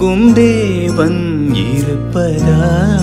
தாங்கும் தேவன் இருப்பதா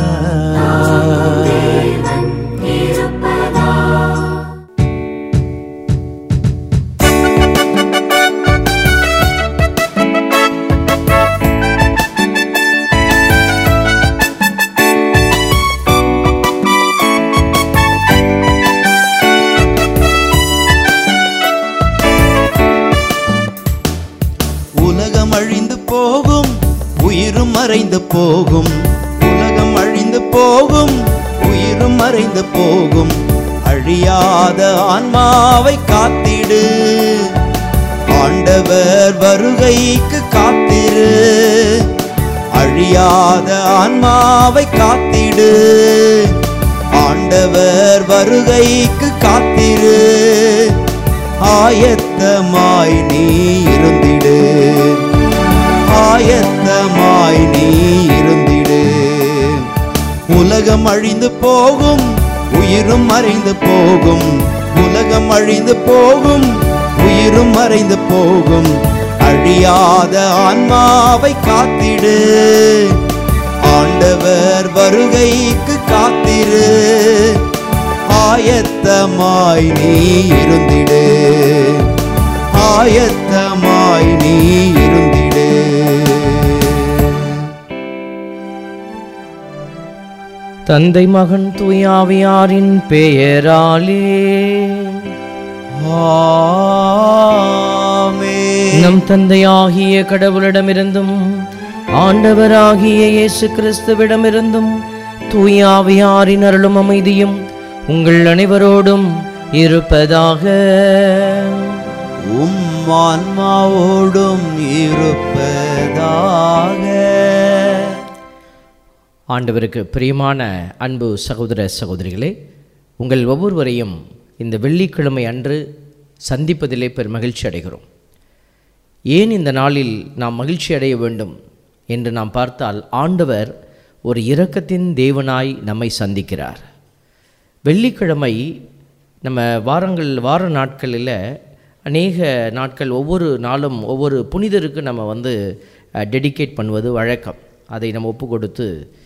உலகம் அழிந்து போகும் உயிரும் மறைந்து போகும் உலகம் அழிந்து போகும் உயிரும் மறைந்து போகும் அழியாத ஆன்மாவை காத்திடு ஆண்டவர் வருகைக்கு காத்திரு அழியாத ஆன்மாவை காத்திடு ஆண்டவர் வருகைக்கு காத்திரு ஆயத்தமாய் நீ இருந்திடு ஆயத்தமாய் நீ இருந்திடு உலகம் அழிந்து போகும் உயிரும் மறைந்து போகும் உலகம் அழிந்து போகும் உயிரும் மறைந்து போகும் அழியாத ஆன்மாவை காத்திடு ஆண்டவர் வருகைக்கு காத்திரு ஆயத்தமாய் நீ இருந்திடு ஆயத்தமாய் நீ இருந்திடு தந்தை மகன் தூயாவியாரின் பெயராலே ஆமென். நம் தந்தையாகிய கடவுளிடமிருந்தும் ஆண்டவராகிய இயேசு கிறிஸ்துவிடமிருந்தும் தூயாவியாரின் அருளும் அமைதியும் உங்கள் அனைவரோடும் இருப்பதாக உம் ஆன்மாவோடும் இருப்பதாக ஆண்டவருக்கு பிரியமான அன்பு சகோதர சகோதரிகளே உங்கள் ஒவ்வொருவரையும் இந்த வெள்ளிக்கிழமை அன்று சந்திப்பதிலே பெரும் மகிழ்ச்சி அடைகிறோம் ஏன் இந்த நாளில் நாம் மகிழ்ச்சி அடைய வேண்டும் என்று நாம் பார்த்தால் ஆண்டவர் ஒரு இரக்கத்தின் தேவனாய் நம்மை சந்திக்கிறார் வெள்ளிக்கிழமை நம்ம வாரங்கள் வார நாட்களில் அநேக நாட்கள் ஒவ்வொரு நாளும் ஒவ்வொரு புனிதருக்கு நம்ம வந்து டெடிகேட் பண்ணுவது வழக்கம் அதை நம்ம ஒப்பு கொடுத்து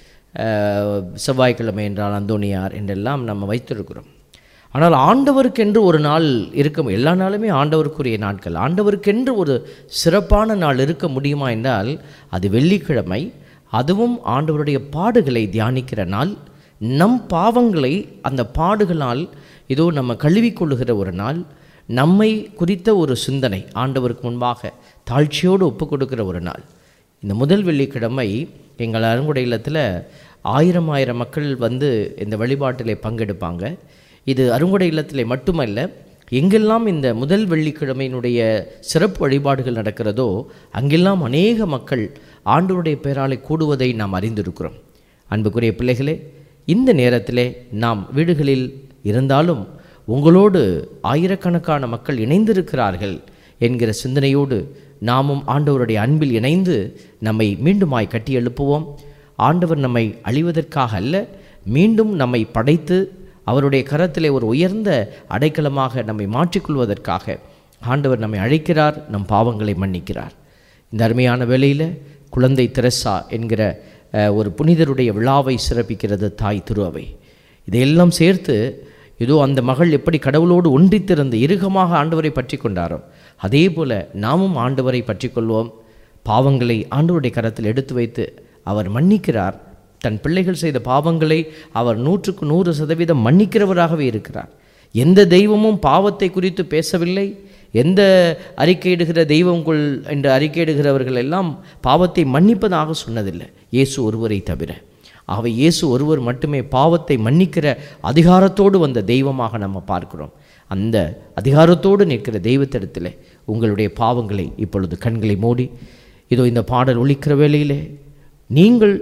அஹ், செவ்வாய்க்கிழமை என்றால் அந்தோனியார் என்றெல்லாம் நம்ம வைத்திருக்கிறோம் ஆனால் ஆண்டவருக்கென்று ஒரு நாள் இருக்க எல்லா நாளுமே ஆண்டவருக்குரிய நாட்கள் ஆண்டவருக்கென்று ஒரு சிறப்பான நாள் இருக்க முடியுமா என்றால் அது வெள்ளிக்கிழமை அதுவும் ஆண்டவருடைய பாடுகளை தியானிக்கிற நாள் நம் பாவங்களை அந்த பாடுகளால் ஏதோ நம்ம கழுவிக்கொள்ளுகிற ஒரு நாள் நம்மை குறித்த ஒரு சிந்தனை ஆண்டவருக்கு முன்பாக தாழ்ச்சியோடு ஒப்பு கொடுக்கிற ஒரு நாள் இந்த முதல் வெள்ளிக்கிழமை எங்கள் அருங்குடை இல்லத்தில் ஆயிரம் ஆயிரம் மக்கள் வந்து இந்த வழிபாட்டிலே பங்கெடுப்பாங்க இது அருங்குடை இல்லத்திலே மட்டுமல்ல எங்கெல்லாம் இந்த முதல் வெள்ளிக்கிழமையினுடைய சிறப்பு வழிபாடுகள் நடக்கிறதோ அங்கெல்லாம் அநேக மக்கள் ஆண்டவருடைய பெயராலே கூடுவதை நாம் அறிந்திருக்கிறோம் அன்புக்குரிய பிள்ளைகளே இந்த நேரத்திலே நாம் வீடுகளில் இருந்தாலும் உங்களோடு ஆயிரக்கணக்கான மக்கள் இணைந்திருக்கிறார்கள் என்கிற சிந்தனையோடு நாமும் ஆண்டவருடைய அன்பில் இணைந்து நம்மை மீண்டுமாய் கட்டி எழுப்புவோம் ஆண்டவர் நம்மை அழிவதற்காக அல்ல மீண்டும் நம்மை படைத்து அவருடைய கரத்திலே ஒரு உயர்ந்த அடைக்கலமாக நம்மை மாற்றிக்கொள்வதற்காக ஆண்டவர் நம்மை அழைக்கிறார் நம் பாவங்களை மன்னிக்கிறார் இந்த அருமையான வேளையில் குழந்தை தெரசா என்கிற அஹ், ஒரு புனிதருடைய விழாவை சிறப்பிக்கிறது தாய் திருஅவை இதையெல்லாம் சேர்த்து ஏதோ அந்த மகள் எப்படி கடவுளோடு ஒன்றித்திருந்து இறுகமாக ஆண்டவரை பற்றி கொண்டாரோ அதே போல நாமும் ஆண்டவரை பற்றி கொள்வோம் பாவங்களை ஆண்டவருடைய கரத்தில் எடுத்து வைத்து அவர் மன்னிக்கிறார் தன் பிள்ளைகள் செய்த பாவங்களை அவர் நூற்றுக்கு நூறு சதவீதம் மன்னிக்கிறவராகவே இருக்கிறார் எந்த தெய்வமும் பாவத்தை குறித்து பேசவில்லை எந்த அறிக்கையிடுகிற தெய்வங்கள் என்று அறிக்கையிடுகிறவர்கள் எல்லாம் பாவத்தை மன்னிப்பதாக சொன்னதில்லை இயேசு ஒருவரை தவிர ஆகவே இயேசு ஒருவர் மட்டுமே பாவத்தை மன்னிக்கிற அதிகாரத்தோடு வந்த தெய்வமாக நம்ம பார்க்கிறோம் அந்த அதிகாரத்தோடு நிற்கிற தெய்வத்திடத்தில் உங்களுடைய பாவங்களை இப்பொழுது கண்களை மூடி இதோ இந்த பாடல் ஒலிக்கிற வேளையிலே நீங்கள்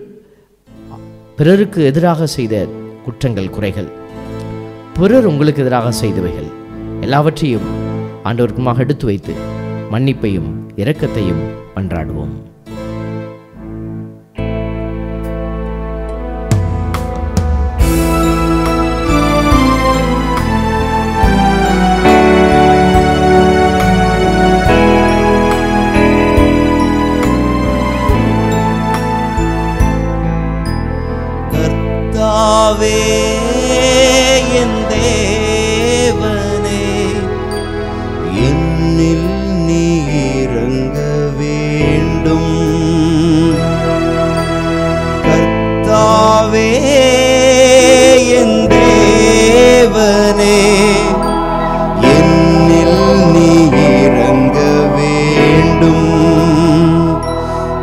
பிறருக்கு எதிராக செய்த குற்றங்கள் குறைகள் பிறர் உங்களுக்கு எதிராக செய்தவைகள் எல்லாவற்றையும் ஆண்டவருக்குமாக எடுத்து வைத்து மன்னிப்பையும் இரக்கத்தையும் மன்றாடுவோம்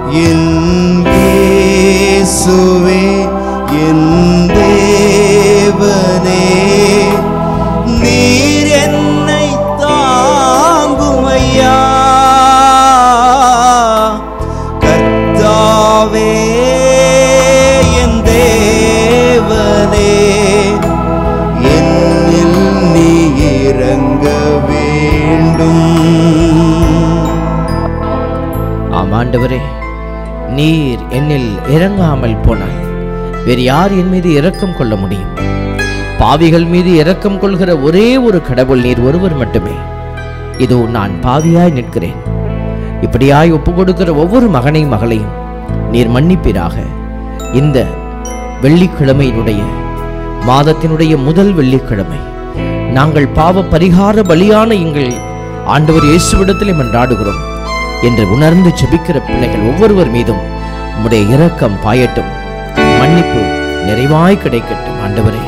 என் இயேசுவே என் தேவனே நீர் என்னை தாங்கும் ஐயா கர்த்தாவே என் தேவனே என்னில் நீ இறங்க வேண்டும் ஆம் ஆண்டவரே நீர் என்னில் இறங்காமல் போனாய் வேறு யார் என் மீது இரக்கம் கொள்ள முடியும் பாவிகள் மீது இரக்கம் கொள்கிற ஒரே ஒரு கடவுள் நீர் ஒருவர் மட்டுமே இதோ நான் பாவியாய் நிற்கிறேன் இப்படியாய் ஒப்பு கொடுக்கிற ஒவ்வொரு மகனையும் மகளையும் நீர் மன்னிப்பீராக இந்த வெள்ளிக்கிழமையினுடைய மாதத்தினுடைய முதல் வெள்ளிக்கிழமை நாங்கள் பாவ பரிகார பலியான எங்கள் ஆண்டவர் இயேசுவிடத்திலே மன்றாடுகிறோம் என்று உணர்ந்து ஜெபிக்கிற பிள்ளைகள் ஒவ்வொருவர் மீதும் உம்முடைய இரக்கம் பாயட்டும் மன்னிப்பு நிறைவாய் கிடைக்கட்டும் ஆண்டவரே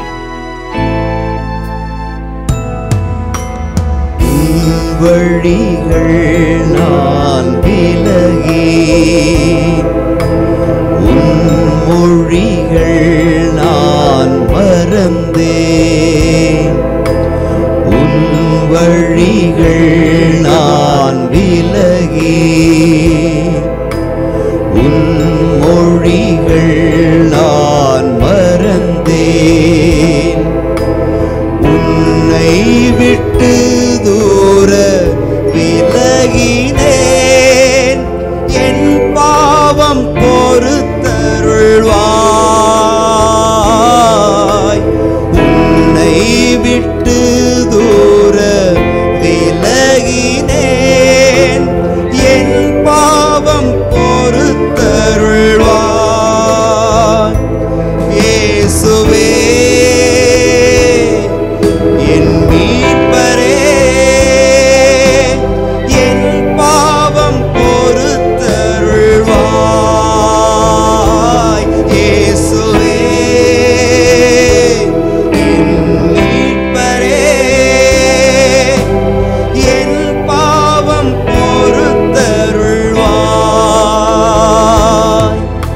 உன் வழிகள் நான் விலகி உன் மொழிகள் நான் மறந்தேன் உன் வழிகள் நான் விலகி உன் மொழிகள் நான் மறந்தேன் உன்னை விட்டு தூர விலகினேன் என் பாவம் பொறுத்தருள்வாய் உன்னை விட்டு தூர விலகினேன் என் பாவம் பொறுத்தருள்வாய் இயேசுவே என் மீட்பரே என் பாவம் பொறுத்தருள்வாய் இயேசுவே என் மீட்பரே என் பாவம் பொறுத்தருள்வாய்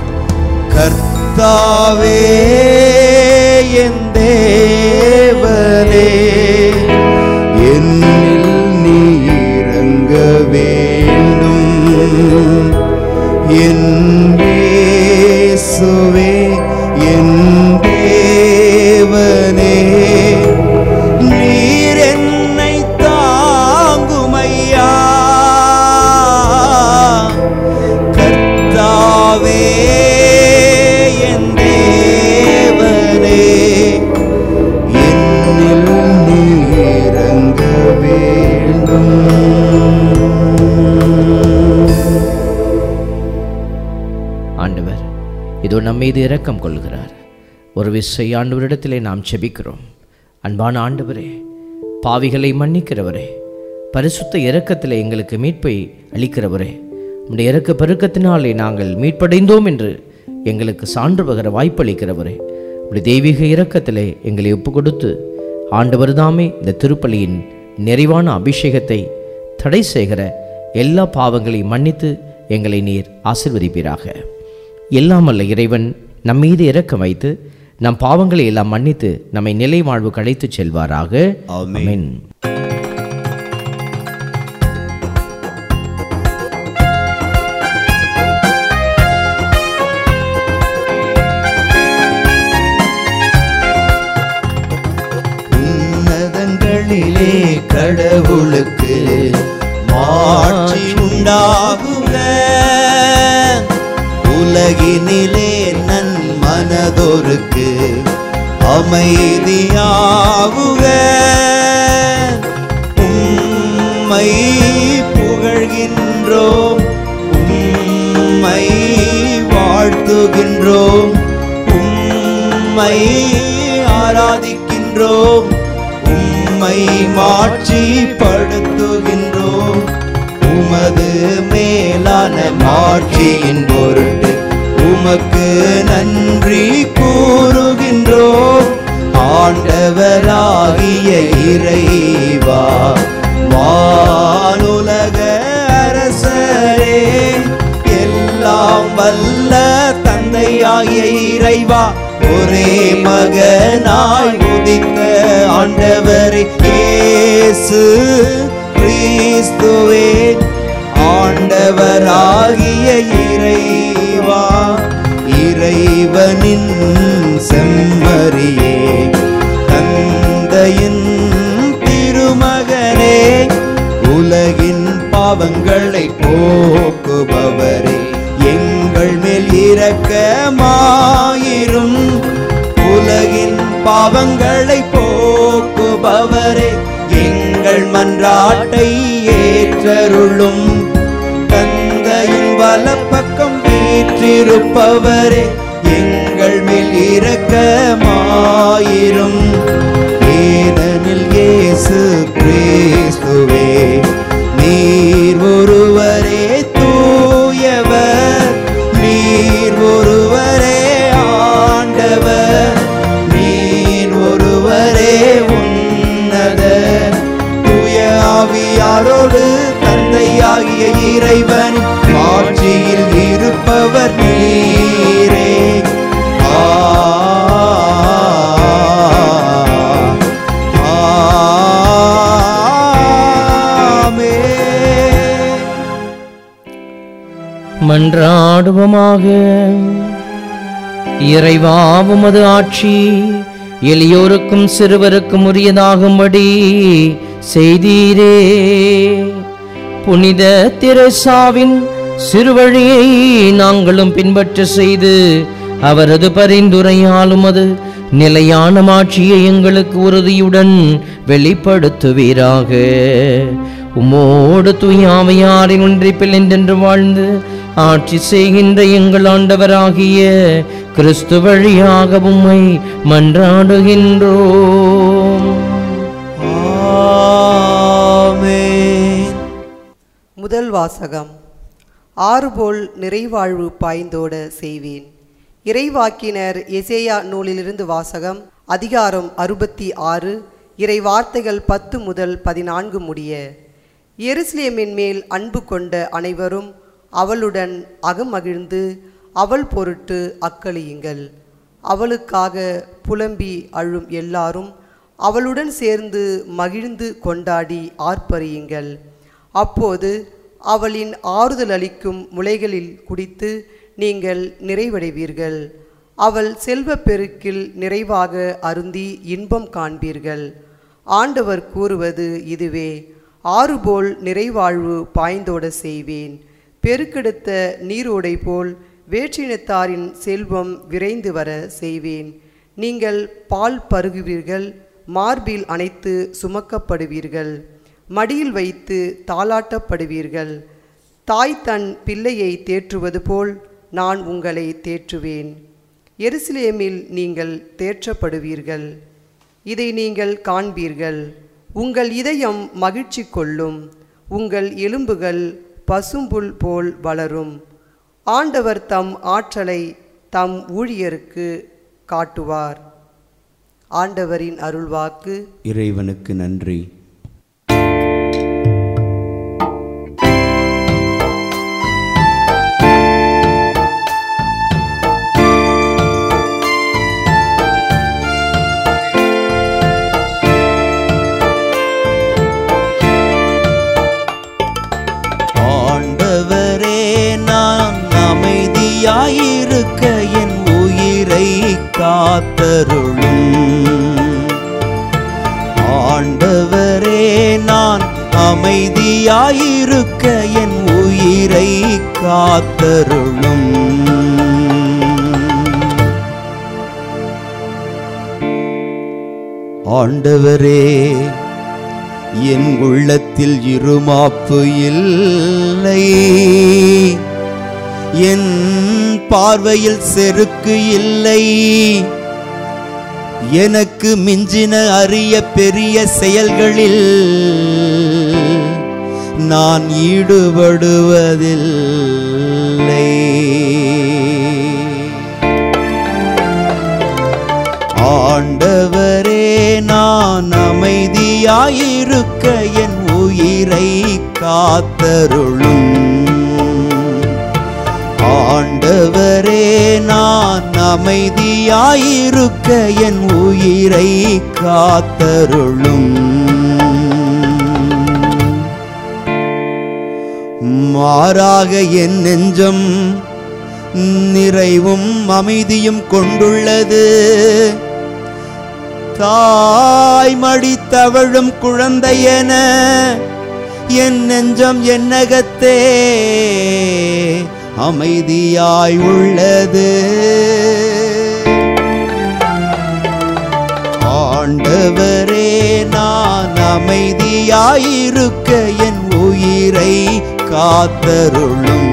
கர்த்தாவே என் தேவனே என்னில் நீ இறங்க வேண்டும் என் இயேசுவே என் தேவனே நீர் என்னை தாங்குமையா கர்த்தாவே என் தேவனே என்னில் நீ இறங்க வேண்டும் ஆண்டவர் இதோ நம் மீது இரக்கம் கொள்கிறார் ஒரு விசை ஆண்டவரிடத்திலே நாம் செபிக்கிறோம் அன்பான ஆண்டவரே பாவிகளை மன்னிக்கிறவரே பரிசுத்த இரக்கத்திலே எங்களுக்கு மீட்பை அளிக்கிறவரே உடைய இரக்க பெருக்கத்தினாலே நாங்கள் மீட்படைந்தோம் என்று எங்களுக்கு சான்று பகர வாய்ப்பளிக்கிறவரே உடைய தெய்வீக இரக்கத்திலே எங்களை ஒப்பு கொடுத்து ஆண்டவர் தாமே இந்த திருப்பலியின் நிறைவான அபிஷேகத்தை தடை செய்கிற எல்லா பாவங்களையும் மன்னித்து எங்களை நீர் ஆசிர்வதிப்பீராக எல்லாம் அல்ல இறைவன் நம் மீது இரக்கம் வைத்து நம் பாவங்களை எல்லாம் மன்னித்து நம்மை நிலை வாழ்வு கழைத்துச் செல்வாராக ஆமென். ஆமென். உன்னதங்களிலே கடவுளுக்கு மாட்சி உண்டாகுக உலகினிலே நன் மனதொருக்கு அமைதியாகுக உம்மை புகழ்கின்றோம் உம்மை வாழ்த்துகின்றோம் உம்மை ஆராதிக்கின்றோம் உம்மை மாட்சிப்படுத்துகின்றோம் உமது மேலான மாட்சியின் பொருட்டு உமக்கு நன்றி கூறுகின்றோம் ஆண்டவராகிய இறைவா வானுலக அரசரே எல்லாம் வல்ல தந்தையாகிய இறைவா ஒரே மகனாய் உதித்த ஆண்டவரே இயேசு கிறிஸ்துவே ஆண்டவராகிய இறைவா இறைவனின் செம்மறியே தந்தையின் திருமகனே உலகின் பாவங்களை போக்குபவரே எங்கள் மேல் இரக்கமாயிரும் உலகின் பாவங்களை போக்குபவரே எங்கள் மன்றாட்டை ஏற்றருளும் தந்தையின் வலப்பக்கம் வீற்றிருப்பவரே எங்கள் மேல் இரக்கமாயிரும் ஏனெனில் இயேசு கிறிஸ்துவே நீர் ஒருவரே தூயவர் நீர் ஒருவரே ஆண்டவர் நீர் ஒருவரே உன்னத தூய ஆவியாரோடு தந்தையாகிய இறைவன் ஆட்சியில் இருப்பவர் நீரே ஆமென். மன்றாடுவோமாக இறைவா உமது ஆட்சி எளியோருக்கும் சிறுவருக்கும் உரியதாகும்படி செய்தீரே புனித திரேசாவின் சிறுவழியை நாங்களும் பின்பற்ற செய்து அவரது பரிந்துரையாலும் அது நிலையான மாட்சியை எங்களுக்கு உறுதியுடன் வெளிப்படுத்துவீராக உம்மோடு தூயாமையாரின் ஒன்றிப்பில் என்றென்று வாழ்ந்து ஆட்சி செய்கின்ற எங்கள் ஆண்டவராகிய கிறிஸ்து வழியாக உம்மை மன்றாடுகின்றோம் ஆமென். முதல் வாசகம் ஆறுபோல் நிறைவாழ்வு பாய்ந்தோட செய்வேன் இறைவாக்கினர் எசேயா நூலிலிருந்து வாசகம் அதிகாரம் அறுபத்தி ஆறு இறை வார்த்தைகள் பத்து முதல் பதினான்கு முடிய எருசலேமின் மேல் அன்பு கொண்ட அனைவரும் அவளுடன் அகமகிழ்ந்து அவள் பொருட்டு அக்களியுங்கள் அவளுக்காக புலம்பி அழும் எல்லாரும் அவளுடன் சேர்ந்து மகிழ்ந்து கொண்டாடி ஆர்ப்பரியுங்கள் அப்போது அவளின் ஆறுதல் அளிக்கும் முளைகளில் குடித்து நீங்கள் நிறைவடைவீர்கள் அவள் செல்வப் பெருக்கில் நிறைவாக அருந்தி இன்பம் காண்பீர்கள் ஆண்டவர் கூறுவது இதுவே ஆறுபோல் நிறைவாழ்வு பாய்ந்தோட செய்வேன் பெருக்கெடுத்த நீரோடை போல் வேற்றினத்தாரின் செல்வம் விரைந்து வர செய்வேன் நீங்கள் பால் பருகுவீர்கள் மார்பில் அணைத்து சுமக்கப்படுவீர்கள் மடியில் வைத்து தாளாட்டப்படுவீர்கள் தாய் தன் பிள்ளையை தேற்றுவது போல் நான் உங்களை தேற்றுவேன் எருசலேமில் நீங்கள் தேற்றப்படுவீர்கள் இதை நீங்கள் காண்பீர்கள் உங்கள் இதயம் மகிழ்ச்சி கொள்ளும் உங்கள் எலும்புகள் பசும்புல் போல் வளரும் ஆண்டவர் தம் ஆற்றலை தம் ஊழியருக்கு காட்டுவார் ஆண்டவரின் அருள்வாக்கு இறைவனுக்கு நன்றி ஆண்டவரே நான் அமைதியாயிருக்க என் உயிரை காத்தருளும் ஆண்டவரே நான் அமைதியாயிருக்க என் உயிரை காத்தருளும் ஆண்டவரே என் உள்ளத்தில் இருமாப்பு இல்லை என் பார்வையில் செருக்கு இல்லை எனக்கு மிஞ்சின அரிய பெரிய செயல்களில் நான் ஈடுபடுவதில்லை ஆண்டவரே நான் அமைதியாயிருக்க என் உயிரை காத்தருளும் ஆண்ட ஆண்டவரே நான் அமைதியாயிருக்க என் உயிரை காத்தருளும் மாறாக என் நெஞ்சம் நிறைவும் அமைதியும் கொண்டுள்ளது தாய் மடி தவழும் குழந்தையென என் நெஞ்சம் என்னகத்தே அமைதியாய் உள்ளது ஆண்டவரே நான் அமைதியாயிருக்க என் உயிரை காத்தருளும்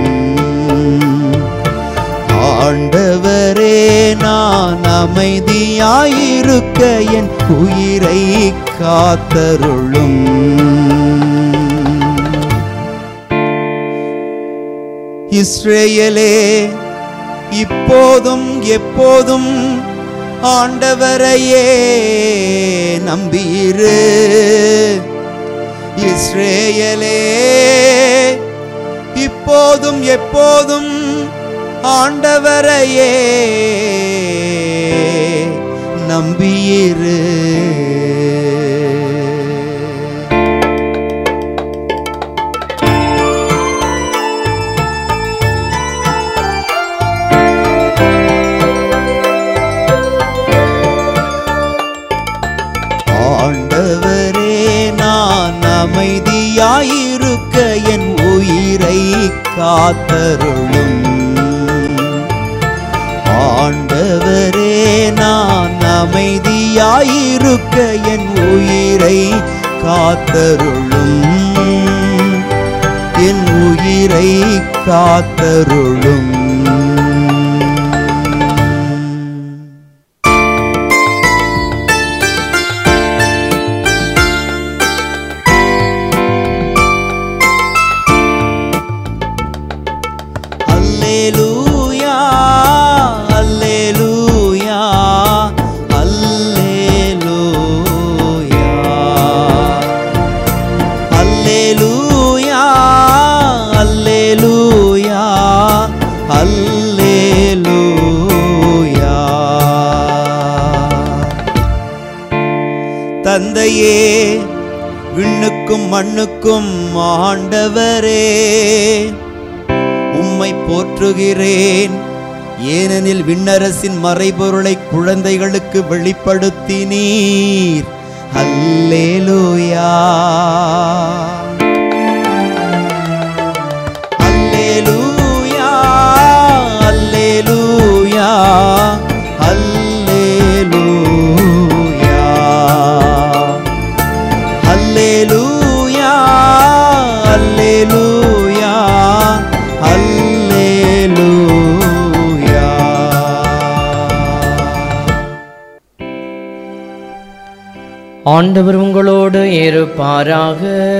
ஆண்டவரே நான் அமைதியாயிருக்க என் உயிரை காத்தருளும் இஸ்ரேயலே இப்போதும் எப்போதும் ஆண்டவரையே நம்பியிரு இஸ்ரேயலே இப்போதும் எப்போதும் ஆண்டவரையே நம்பியிரு ஆண்டவரே நான் அமைதியாயிருக்க என் உயிரை காத்தருளும் ஆண்டவரே நான் அமைதியாயிருக்க என் உயிரை காத்தருளும் என் உயிரை காத்தருளும் அல்லேலூயா அல்லேலூயா அல்லேலூயா அல்லேலூயா அல்லேலூயா அல்லேலூயா தந்தையே விண்ணுக்கும் மண்ணுக்கும் ஆண்டவரே உம்மை போற்றுகிறேன் ஏனெனில் விண்ணரசின் மறைபொருளை குழந்தைகளுக்கு வெளிப்படுத்தினீர் அல்லேலூயா அல்லேலூயா அல்லேலூயா அல்லேலூயா அல்லேலூயா அல்லேலூயா அல்லேலூயா ஆண்டவர் உங்களோடு இருப்பாராக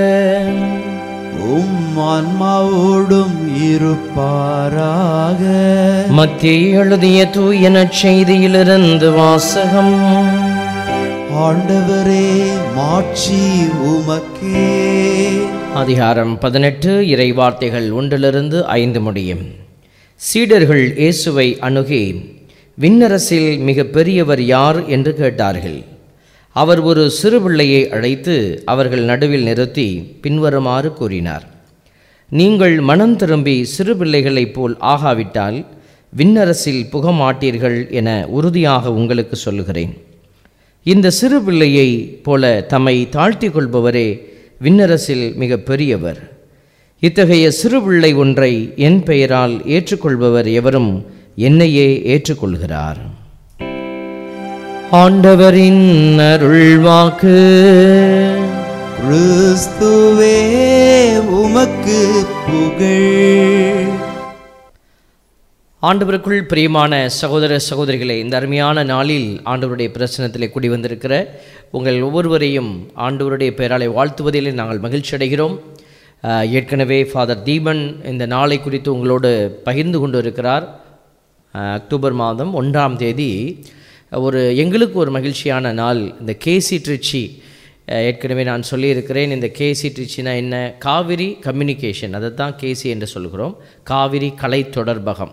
உம் ஆன்மாவோடும் இருப்பாராக மத்திய எழுதிய தூய நற்செய்தியிலிருந்து வாசகம் ஆண்டவரே மாட்சி உமக்கே அதிகாரம் பதினெட்டு இறை வார்த்தைகள் ஒன்றிலிருந்து ஐந்து முடியும் சீடர்கள் இயேசுவை அணுகி விண்ணரசில் மிக பெரியவர் யார் என்று கேட்டார்கள் அவர் ஒரு சிறு பிள்ளையை அழைத்து அவர்கள் நடுவில் நிறுத்தி பின்வருமாறு கூறினார் நீங்கள் மனம் திரும்பி சிறு பிள்ளைகளைப் போல் ஆகாவிட்டால் விண்ணரசில் புக மாட்டீர்கள் என உறுதியாக உங்களுக்கு சொல்லுகிறேன் இந்த சிறு பிள்ளையை போல தம்மை தாழ்த்திக் கொள்பவரே விண்ணரசில் மிக பெரியவர் இத்தகைய சிறு பிள்ளை ஒன்றை என் பெயரால் ஏற்றுக்கொள்பவர் எவரும் என்னையே ஏற்றுக்கொள்கிறார் ஆண்டவரின் அருள்வாக்கு கிறிஸ்துவே உமக்கு புகழ் ஆண்டவருக்குள் பிரியமான சகோதர சகோதரிகளே இந்த அருமையான நாளில் ஆண்டவருடைய பிரசனத்திலே கூடி வந்திருக்கிற உங்கள் ஒவ்வொருவரையும் ஆண்டவருடைய பெயராலே வாழ்த்துவதில் நாங்கள் மகிழ்ச்சி அடைகிறோம் அஹ், ஏற்கனவே ஃபாதர் தீபன் இந்த நாளை குறித்து உங்களோடு பகிர்ந்து கொண்டு இருக்கிறார் அஹ், அக்டோபர் மாதம் ஒன்றாம் தேதி ஒரு எங்களுக்கு ஒரு மகிழ்ச்சியான நாள் இந்த கேசி ட்ரிச்சி அஹ், ஏற்கனவே நான் சொல்லியிருக்கிறேன் இந்த கேசி ட்ரிச்சினா என்ன காவிரி கம்யூனிகேஷன் அதை தான் கேசி என்று சொல்கிறோம் காவிரி கலை தொடர்பகம்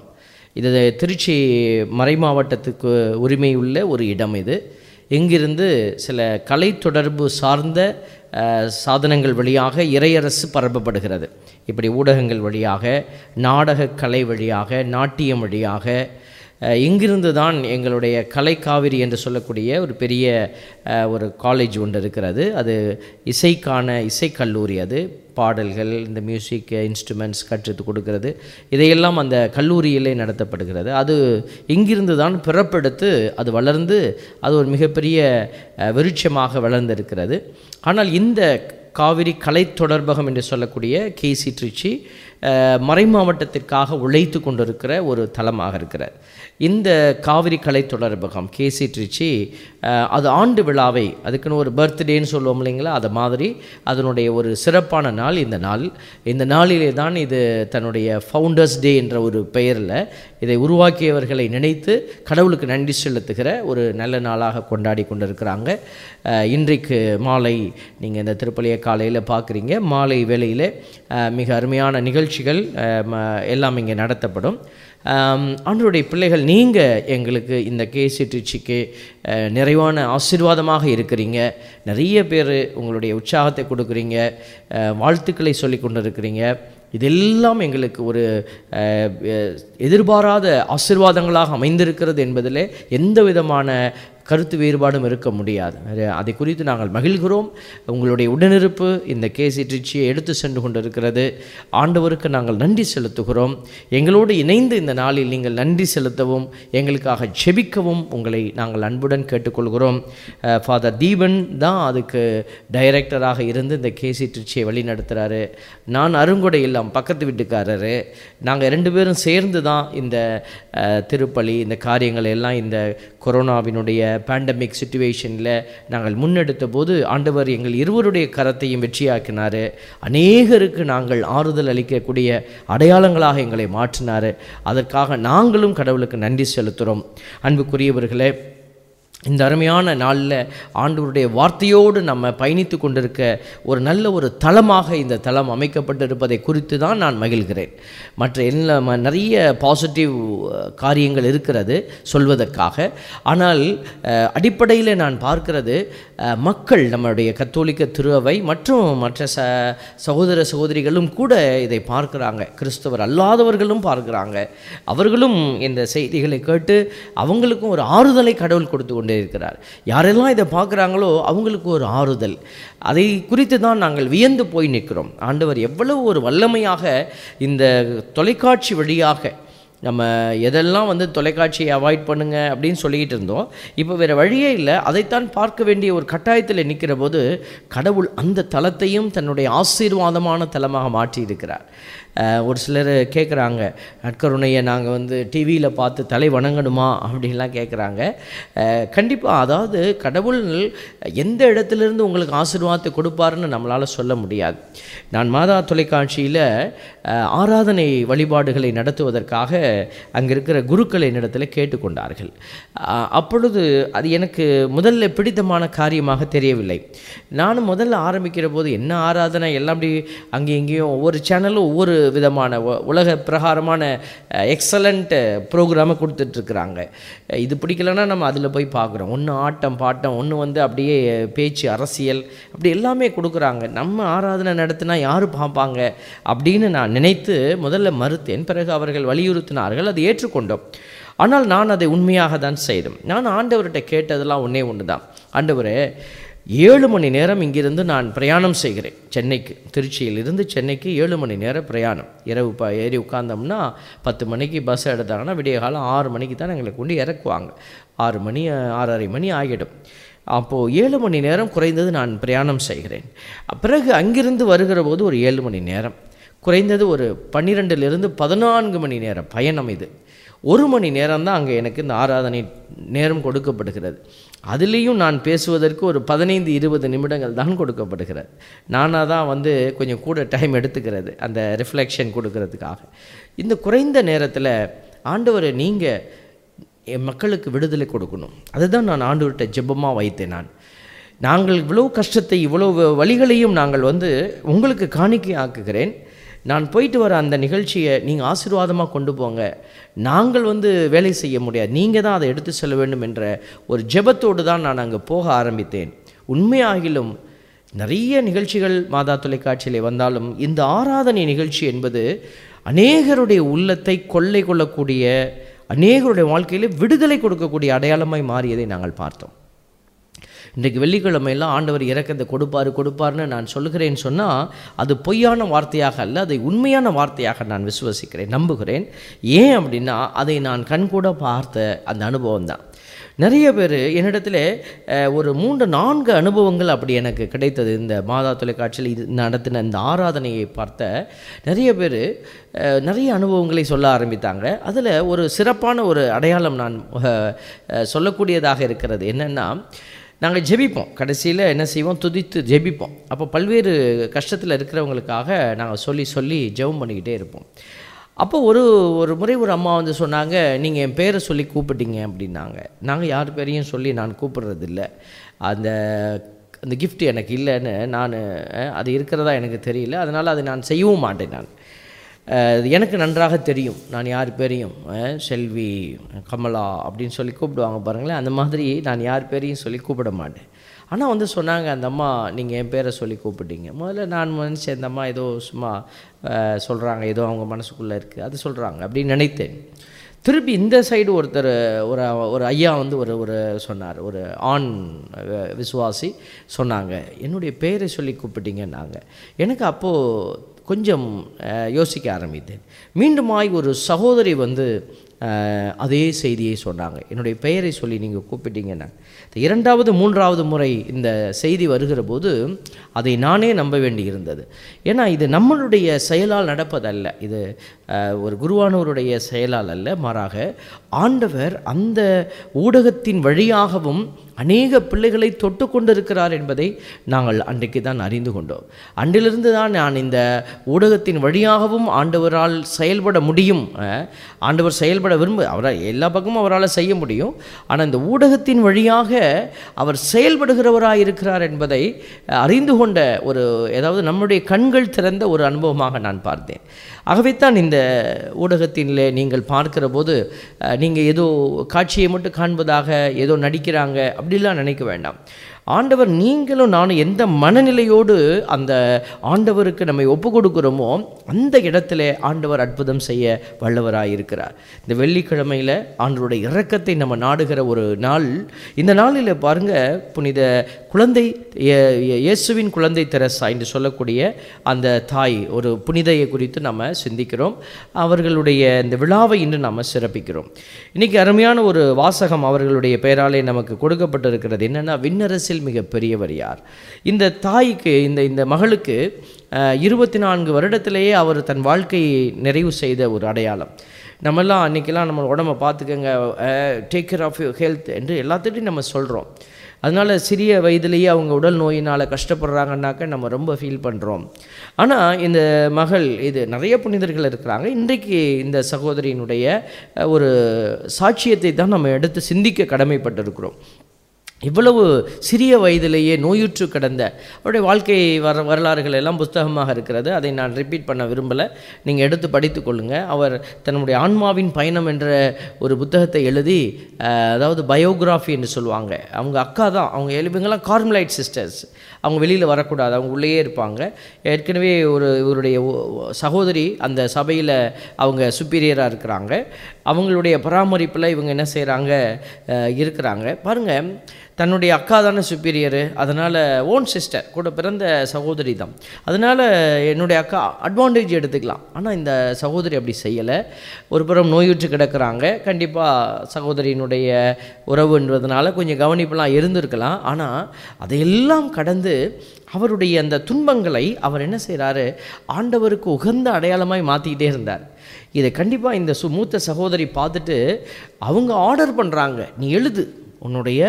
இது திருச்சி மறை மாவட்டத்துக்கு உரிமை உள்ள ஒரு இடம் இது இங்கிருந்து சில கலை தொடர்பு சார்ந்த அஹ், சாதனங்கள் வழியாக இறையரசு பரப்பப்படுகிறது இப்படி ஊடகங்கள் வழியாக நாடக கலை வழியாக நாட்டியம் வழியாக அஹ், இங்கிருந்து தான் எங்களுடைய கலைக்காவிரி என்று சொல்லக்கூடிய ஒரு பெரிய அஹ், ஒரு காலேஜ் ஒன்று இருக்கிறது அது இசைக்கான இசைக்கல்லூரி அது பாடல்கள் இந்த மியூசிக் இன்ஸ்ட்ருமெண்ட்ஸ் கற்றுத்து கொடுக்கிறது இதையெல்லாம் அந்த கல்லூரியிலே நடத்தப்படுகிறது அது இங்கிருந்து தான் பிறப்பெடுத்து அது வளர்ந்து அது ஒரு மிகப்பெரிய அஹ், விருட்சமாக வளர்ந்திருக்கிறது ஆனால் இந்த காவிரி கலை தொடர்பகம் என்று சொல்லக்கூடிய கேசி திருச்சி அஹ், மறை மாவட்டத்திற்காக உழைத்து கொண்டிருக்கிற ஒரு தலமாக இருக்கிறது இந்த காவிரி கலை தொடர்பகம் கேசி திருச்சி அஹ், அது ஆண்டு விழாவை அதுக்குன்னு ஒரு பர்த்டேன்னு சொல்லுவோம் இல்லைங்களா அது மாதிரி அதனுடைய ஒரு சிறப்பான நாள் இந்த நாள் இந்த நாளிலே தான் இது தன்னுடைய ஃபவுண்டர்ஸ் டே என்ற ஒரு பெயரில் இதை உருவாக்கியவர்களை நினைத்து கடவுளுக்கு நன்றி செலுத்துகிற ஒரு நல்ல நாளாக கொண்டாடி கொண்டிருக்கிறாங்க அஹ், இன்றைக்கு மாலை நீங்கள் இந்த திருப்பலிய காலையில் பார்க்குறீங்க மாலை வேளையில் அஹ், மிக அருமையான நிகழ்ச்சிகள் அஹ், ம- எல்லாம் இங்கே நடத்தப்படும் ஆம், ஆண்டவருடைய பிள்ளைகள் நீங்கள் எங்களுக்கு இந்த கேசி திருச்சிக்கு அஹ், நிறைவான ஆசீர்வாதமாக இருக்கிறீங்க நிறைய பேர் உங்களுடைய உற்சாகத்தை கொடுக்குறீங்க அஹ், வாழ்த்துக்களை சொல்லி கொண்டு இருக்கிறீங்க இதெல்லாம் எங்களுக்கு ஒரு அஹ், அஹ், எதிர்பாராத ஆசீர்வாதங்களாக அமைந்திருக்கிறது என்பதில் எந்த விதமான கருத்து வேறுபாடும் இருக்க முடியாது அது- அதை குறித்து நாங்கள் மகிழ்கிறோம் உங்களுடைய உடனிருப்பு இந்த கேசி ட்ரிச்சியை எடுத்து சென்று கொண்டிருக்கிறது ஆண்டவருக்கு நாங்கள் நன்றி செலுத்துகிறோம் எங்களோடு இணைந்து இந்த நாளில் நீங்கள் நன்றி செலுத்தவும் எங்களுக்காக ஜெபிக்கவும் உங்களை நாங்கள் அன்புடன் கேட்டுக்கொள்கிறோம் ஃபாதர் தீபன் தான் அதுக்கு டைரக்டராக இருந்து இந்த கேசி ட்ரிச்சியை வழி நடத்துகிறாரு நான் அருங்கொடை இல்லம் பக்கத்து வீட்டுக்காரரு நாங்கள் ரெண்டு பேரும் சேர்ந்து தான் இந்த அஹ், திருப்பலி இந்த காரியங்களை எல்லாம் இந்த கொரோனாவினுடைய பேண்டமிக் சுச்சுவேஷனில் நாங்கள் முன்னெடுத்த போது ஆண்டவர் எங்கள் இருவருடைய கரத்தையும் வெற்றியாக்கினார் அநேகருக்கு நாங்கள் ஆறுதல் அளிக்கக்கூடிய அடையாளங்களாக எங்களை மாற்றினார் அதற்காக நாங்களும் கடவுளுக்கு நன்றி செலுத்துகிறோம் அன்புக்குரியவர்களே இந்த அருமையான நாளில் ஆண்டவருடைய வார்த்தையோடு நம்ம பயணித்து கொண்டிருக்க ஒரு நல்ல ஒரு தளமாக இந்த தளம் அமைக்கப்பட்டிருப்பதை குறித்து தான் நான் மகிழ்கிறேன் மற்ற எல்லா ம- நிறைய பாசிட்டிவ் காரியங்கள் இருக்கிறது சொல்வதற்காக ஆனால் அடிப்படையில் நான் பார்க்கிறது அஹ், மக்கள் நம்முடைய கத்தோலிக்க திருவை மற்றும் மற்ற ச சகோதர சகோதரிகளும் கூட இதை பார்க்குறாங்க கிறிஸ்தவர் அல்லாதவர்களும் பார்க்குறாங்க அவர்களும் இந்த செய்திகளை கேட்டு அவங்களுக்கும் ஒரு ஆறுதலை கடவுள் கொடுத்து கொண்டே இருக்கிறார் யாரெல்லாம் இதை பார்க்குறாங்களோ அவங்களுக்கு ஒரு ஆறுதல் அதை குறித்து தான் நாங்கள் வியந்து போய் நிற்கிறோம் ஆண்டவர் எவ்வளவு ஒரு வல்லமையாக இந்த தொலைக்காட்சி வழியாக நம்ம எதெல்லாம் வந்து தொலைக்காட்சியை அவாய்ட் பண்ணுங்க அப்படின்னு சொல்லிக்கிட்டு இருந்தோம் இப்போ வேறு வழியே இல்லை அதைத்தான் பார்க்க வேண்டிய ஒரு கட்டாயத்தில் நிற்கிற போது கடவுள் அந்த தலத்தையும் தன்னுடைய ஆசீர்வாதமான தலமாக மாற்றி இருக்கிறார் அஹ் ஒரு சிலர் கேட்குறாங்க நற்கருணையை நாங்கள் வந்து டிவியில் பார்த்து தலை வணங்கணுமா அப்படின்லாம் கேட்குறாங்க கண்டிப்பாக அதாவது கடவுள் எந்த இடத்துலேருந்து உங்களுக்கு ஆசீர்வாதத்தை கொடுப்பாருன்னு நம்மளால் சொல்ல முடியாது நான் மாதா தொலைக்காட்சியில் அஹ், ஆராதனை வழிபாடுகளை நடத்துவதற்காக அங்கே இருக்கிற குருக்கள் என்னிடத்தில் கேட்டுக்கொண்டார்கள் அஹ், அப்பொழுது அது எனக்கு முதல்ல பிடித்தமான காரியமாக தெரியவில்லை நானும் முதல்ல ஆரம்பிக்கிற போது என்ன ஆராதனை எல்லாம் அப்படி அங்கேயும் இங்கேயும் ஒவ்வொரு சேனலும் ஒவ்வொரு விதமான உ- உலக பிரகாரமான எக்ஸலண்ட் ப்ரோக்ராமை கொடுத்துட்ருக்குறாங்க இது பிடிக்கலன்னா நம்ம அதில் போய் பார்க்குறோம் ஒன்று ஆட்டம் பாட்டம் ஒன்று வந்து அப்படியே பேச்சு அரசியல் அப்படி எல்லாமே கொடுக்குறாங்க நம்ம ஆராதனை நடத்தினா யார் பார்ப்பாங்க அப்படின்னு நான் நினைத்து முதல்ல மறுத்தேன் பிறகு அவர்கள் வலியுறுத்தினார்கள் அதை ஏற்றுக்கொண்டோம் ஆனால் நான் அதை உண்மையாக தான் செய்தோம் நான் ஆண்டவர்கிட்ட கேட்டதெல்லாம் ஒன்றே ஒன்று தான் ஆண்டவரே ஏழு மணி நேரம் இங்கிருந்து நான் பிரயாணம் செய்கிறேன் சென்னைக்கு திருச்சியிலிருந்து சென்னைக்கு ஏழு மணி நேரம் பிரயாணம் இரவு ப ஏறி உட்கார்ந்தோம்னா பத்து மணிக்கு பஸ் எடுத்தாங்கன்னா விடிய காலம் ஆறு மணிக்கு தான் எங்களை கொண்டு இறக்குவாங்க ஆறு மணி ஆறரை மணி ஆகிடும் அப்போது ஏழு மணி நேரம் குறைந்தது நான் பிரயாணம் செய்கிறேன் பிறகு அங்கிருந்து வருகிற போது ஒரு ஏழு மணி நேரம் குறைந்தது ஒரு பன்னிரெண்டிலிருந்து பதினான்கு மணி நேரம் பயணம் இது ஒரு மணி நேரம் தான் அங்கே எனக்கு இந்த ஆராதனை நேரம் கொடுக்கப்படுகிறது அதுலேயும் நான் பேசுவதற்கு ஒரு பதினைந்து இருபது நிமிடங்கள் தான் கொடுக்கப்படுகிறது நானாக தான் வந்து கொஞ்சம் கூட டைம் எடுத்துக்கிறது அந்த ரிஃப்ளெக்ஷன் கொடுக்கறதுக்காக இந்த குறைந்த நேரத்தில் ஆண்டவரை நீங்கள் என் மக்களுக்கு விடுதலை கொடுக்கணும் அதுதான் நான் ஆண்டவர்கிட்ட ஜெபமாக வைத்தேன் நான் நாங்கள் இவ்வளோ கஷ்டத்தை இவ்வளோ வழிகளையும் நாங்கள் வந்து உங்களுக்கு காணிக்கை ஆக்குகிறேன் நான் போயிட்டு வர அந்த நிகழ்ச்சியை நீங்கள் ஆசீர்வாதமாக கொண்டு போங்க நாங்கள் வந்து வேலை செய்ய முடியாது நீங்கள் தான் அதை எடுத்து செல்ல வேண்டும் என்ற ஒரு ஜெபத்தோடு தான் நான் அங்கே போக ஆரம்பித்தேன் உண்மையாகிலும் நிறைய நிகழ்ச்சிகள் மாதா தொலைக்காட்சியிலே வந்தாலும் இந்த ஆராதனை நிகழ்ச்சி என்பது அநேகருடைய உள்ளத்தை கொள்ளை கொள்ளக்கூடிய அநேகருடைய வாழ்க்கையிலே விடுதலை கொடுக்கக்கூடிய அடையாளமாய் மாறியதை நாங்கள் பார்த்தோம் இன்றைக்கு வெள்ளிக்கிழமையெல்லாம் ஆண்டவர் இறக்கத்தை கொடுப்பாரு கொடுப்பாருன்னு நான் சொல்லுகிறேன் சொன்னால் அது பொய்யான வார்த்தையாக அல்ல அதை உண்மையான வார்த்தையாக நான் விசுவசிக்கிறேன் நம்புகிறேன் ஏன் அப்படின்னா அதை நான் கண்கூட பார்த்த அந்த அனுபவம் தான் நிறைய பேர் என்னிடத்துல அஹ், ஒரு மூன்று நான்கு அனுபவங்கள் அப்படி எனக்கு கிடைத்தது இந்த மாதா தொலைக்காட்சியில் இது நடத்தின இந்த ஆராதனையை பார்த்த நிறைய பேர் நிறைய அனுபவங்களை சொல்ல ஆரம்பித்தாங்க அதில் ஒரு சிறப்பான ஒரு அடையாளம் நான் அஹ், அஹ், சொல்லக்கூடியதாக இருக்கிறது என்னென்னா நாங்கள் ஜெபிப்போம் கடைசியில் என்ன செய்வோம் துதித்து ஜெபிப்போம் அப்போ பல்வேறு கஷ்டத்தில் இருக்கிறவங்களுக்காக நாங்கள் சொல்லி சொல்லி ஜெபம் பண்ணிக்கிட்டே இருப்போம் அப்போ ஒரு ஒரு முறை ஒரு அம்மா வந்து சொன்னாங்க நீங்கள் என் பேரை சொல்லி கூப்பிட்டீங்க அப்படின்னாங்க நாங்கள் யார் பேரையும் சொல்லி நான் கூப்பிடுறதில்ல அந்த அந்த gift எனக்கு இல்லைன்னு நான் அஹ், அது இருக்கிறதா எனக்கு தெரியல அதனால் அதை நான் செய்யவும் மாட்டேன் நான் அஹ், இது எனக்கு நன்றாக தெரியும் நான் யார் பேரையும் அஹ், செல்வி கமலா அப்படின்னு சொல்லி கூப்பிடுவாங்க பாருங்களேன் அந்த மாதிரி நான் யார் பேரையும் சொல்லி கூப்பிட மாட்டேன் ஆனால் வந்து சொன்னாங்க அந்த அம்மா நீங்கள் என் பேரை சொல்லி கூப்பிட்டீங்க முதல்ல நான் நினச்சேன் இந்த அம்மா ஏதோ சும்மா சொல்கிறாங்க ஏதோ அவங்க மனசுக்குள்ளே இருக்குது அது சொல்கிறாங்க அப்படின்னு நினைத்தேன் திருப்பி இந்த சைடு ஒருத்தர் ஒரு ஒரு ஐயா வந்து ஒரு ஒரு சொன்னார் ஒரு ஆண் அஹ், விசுவாசி சொன்னாங்க என்னுடைய பேரை சொல்லி கூப்பிட்டீங்கன்னாங்க எனக்கு அப்போது கொஞ்சம் அஹ், யோசிக்க ஆரம்பித்தேன் மீண்டுமாய் ஒரு சகோதரி வந்து அஹ், அதே செய்தியை சொன்னாங்க என்னுடைய பெயரை சொல்லி நீங்கள் கூப்பிட்டீங்கன்னா இந்த இரண்டாவது மூன்றாவது முறை இந்த செய்தி வருகிற போது அதை நானே நம்ப வேண்டி இருந்தது ஏன்னா இது நம்மளுடைய செயலால் நடப்பதல்ல இது அஹ், ஒரு குருவானவருடைய செயலால் அல்ல மாறாக ஆண்டவர் அந்த ஊடகத்தின் வழியாகவும் அநேக பிள்ளைகளை தொட்டு கொண்டிருக்கிறார் என்பதை நாங்கள் அன்றைக்கு தான் அறிந்து கொண்டோம் அன்றிலிருந்து தான் நான் இந்த ஊடகத்தின் வழியாகவும் ஆண்டவரால் செயல்பட முடியும் அஹ், ஆண்டவர் செயல்பட விரும்ப அவரால் எல்லா பக்கமும் அவரால் செய்ய முடியும் ஆனால் இந்த ஊடகத்தின் வழியாக அவர் செயல்படுகிறவராக இருக்கிறார் என்பதை அஹ், அறிந்து கொண்ட ஒரு ஏதாவது நம்முடைய கண்கள் திறந்த ஒரு அனுபவமாக நான் பார்த்தேன் ஆகவே தான் இந்த ஊடகத்திலே நீங்கள் பார்க்கிற போது நீங்கள் ஏதோ காட்சியை மட்டும் காண்பதாக ஏதோ நடிக்கிறாங்க அப்படிலாம் நினைக்க வேண்டாம் ஆண்டவர் நீங்களும் நானும் எந்த மனநிலையோடு அந்த ஆண்டவருக்கு நம்மை ஒப்பு கொடுக்குறோமோ அந்த இடத்துல ஆண்டவர் அற்புதம் செய்ய வல்லவராக இருக்கிறார் இந்த வெள்ளிக்கிழமையில் ஆண்டவருடைய இரக்கத்தை நம்ம நாடுகிற ஒரு நாள் இந்த நாளில் பாருங்க புனித குழந்தை இயே- இயே- இயேசுவின் குழந்தை தெரசா என்று சொல்லக்கூடிய அந்த தாய் ஒரு புனிதையை குறித்து நம்ம சிந்திக்கிறோம் அவர்களுடைய இந்த விழாவை இன்று நாம் சிறப்பிக்கிறோம் இன்னைக்கு அருமையான ஒரு வாசகம் அவர்களுடைய பெயராலே நமக்கு கொடுக்கப்பட்டிருக்கிறது என்னன்னா விண்ணரசில் மிக பெரியவர் யார் இந்த தாய்க்கு இந்த இந்த மகளுக்கு இருபத்தி நான்கு வருடத்திலேயே அவர் தன் வாழ்க்கையை நிறைவு செய்த ஒரு அடையாளம் நம்மெல்லாம் அன்றைக்கெல்லாம் நம்ம உடம்ப பார்த்துக்கங்க take care of your health என்று எல்லாத்துட்டையும் நம்ம சொல்கிறோம் அதனால் சிறிய வயதிலேயே அவங்க உடல் நோயினால் கஷ்டப்படுறாங்கன்னாக்க நம்ம ரொம்ப ஃபீல் பண்ணுறோம் ஆனால் இந்த மகள் இது நிறைய புனிதர்கள் இருக்கிறாங்க இன்றைக்கு இந்த சகோதரியினுடைய அஹ், ஒரு சாட்சியத்தை தான் நம்ம எடுத்து சிந்திக்க கடமைப்பட்டிருக்கிறோம் இவ்வளவு சிறிய வயதிலேயே நோயுற்று கிடந்த அவருடைய வாழ்க்கை வர வரலாறுகள் எல்லாம் புஸ்தகமாக இருக்கிறது அதை நான் ரிப்பீட் பண்ண விரும்பலை நீங்கள் எடுத்து படித்து கொள்ளுங்கள் அவர் தன்னுடைய ஆன்மாவின் பயணம் என்ற ஒரு புத்தகத்தை எழுதி அஹ், அதாவது பயோகிராஃபி என்று சொல்லுவாங்க அவங்க அக்கா தான் அவங்க இவங்கெல்லாம் கார்மலைட் சிஸ்டர்ஸ் அவங்க வெளியில் வரக்கூடாது அவங்க உள்ளேயே இருப்பாங்க ஏற்கனவே ஒரு இவருடைய ஒ- ஒ- சகோதரி அந்த சபையில் அவங்க சுப்பீரியராக இருக்கிறாங்க அவங்களுடைய பராமரிப்பில் இவங்க என்ன செய்கிறாங்க இருக்கிறாங்க பாருங்கள் தன்னுடைய அக்கா தானே சுப்பீரியரு அதனால் ஓன் சிஸ்டர் கூட பிறந்த சகோதரி தான் அதனால் என்னுடைய அக்கா அட்வான்டேஜ் எடுத்துக்கலாம் ஆனால் இந்த சகோதரி அப்படி செய்யலை ஒரு புறம் நோயுற்று கிடக்கிறாங்க கண்டிப்பாக சகோதரியினுடைய உறவுன்றதுனால கொஞ்சம் கவனிப்பெல்லாம் இருந்திருக்கலாம் ஆனால் அதையெல்லாம் கடந்து அவருடைய அந்த துன்பங்களை அவர் என்ன செய்கிறாரு ஆண்டவருக்கு உகந்த அடையாளமாய் மாற்றிக்கிட்டே இருந்தார் இதை கண்டிப்பாக இந்த சு மூத்த சகோதரி பார்த்துட்டு அவங்க ஆர்டர் பண்ணுறாங்க நீ எழுது உன்னுடைய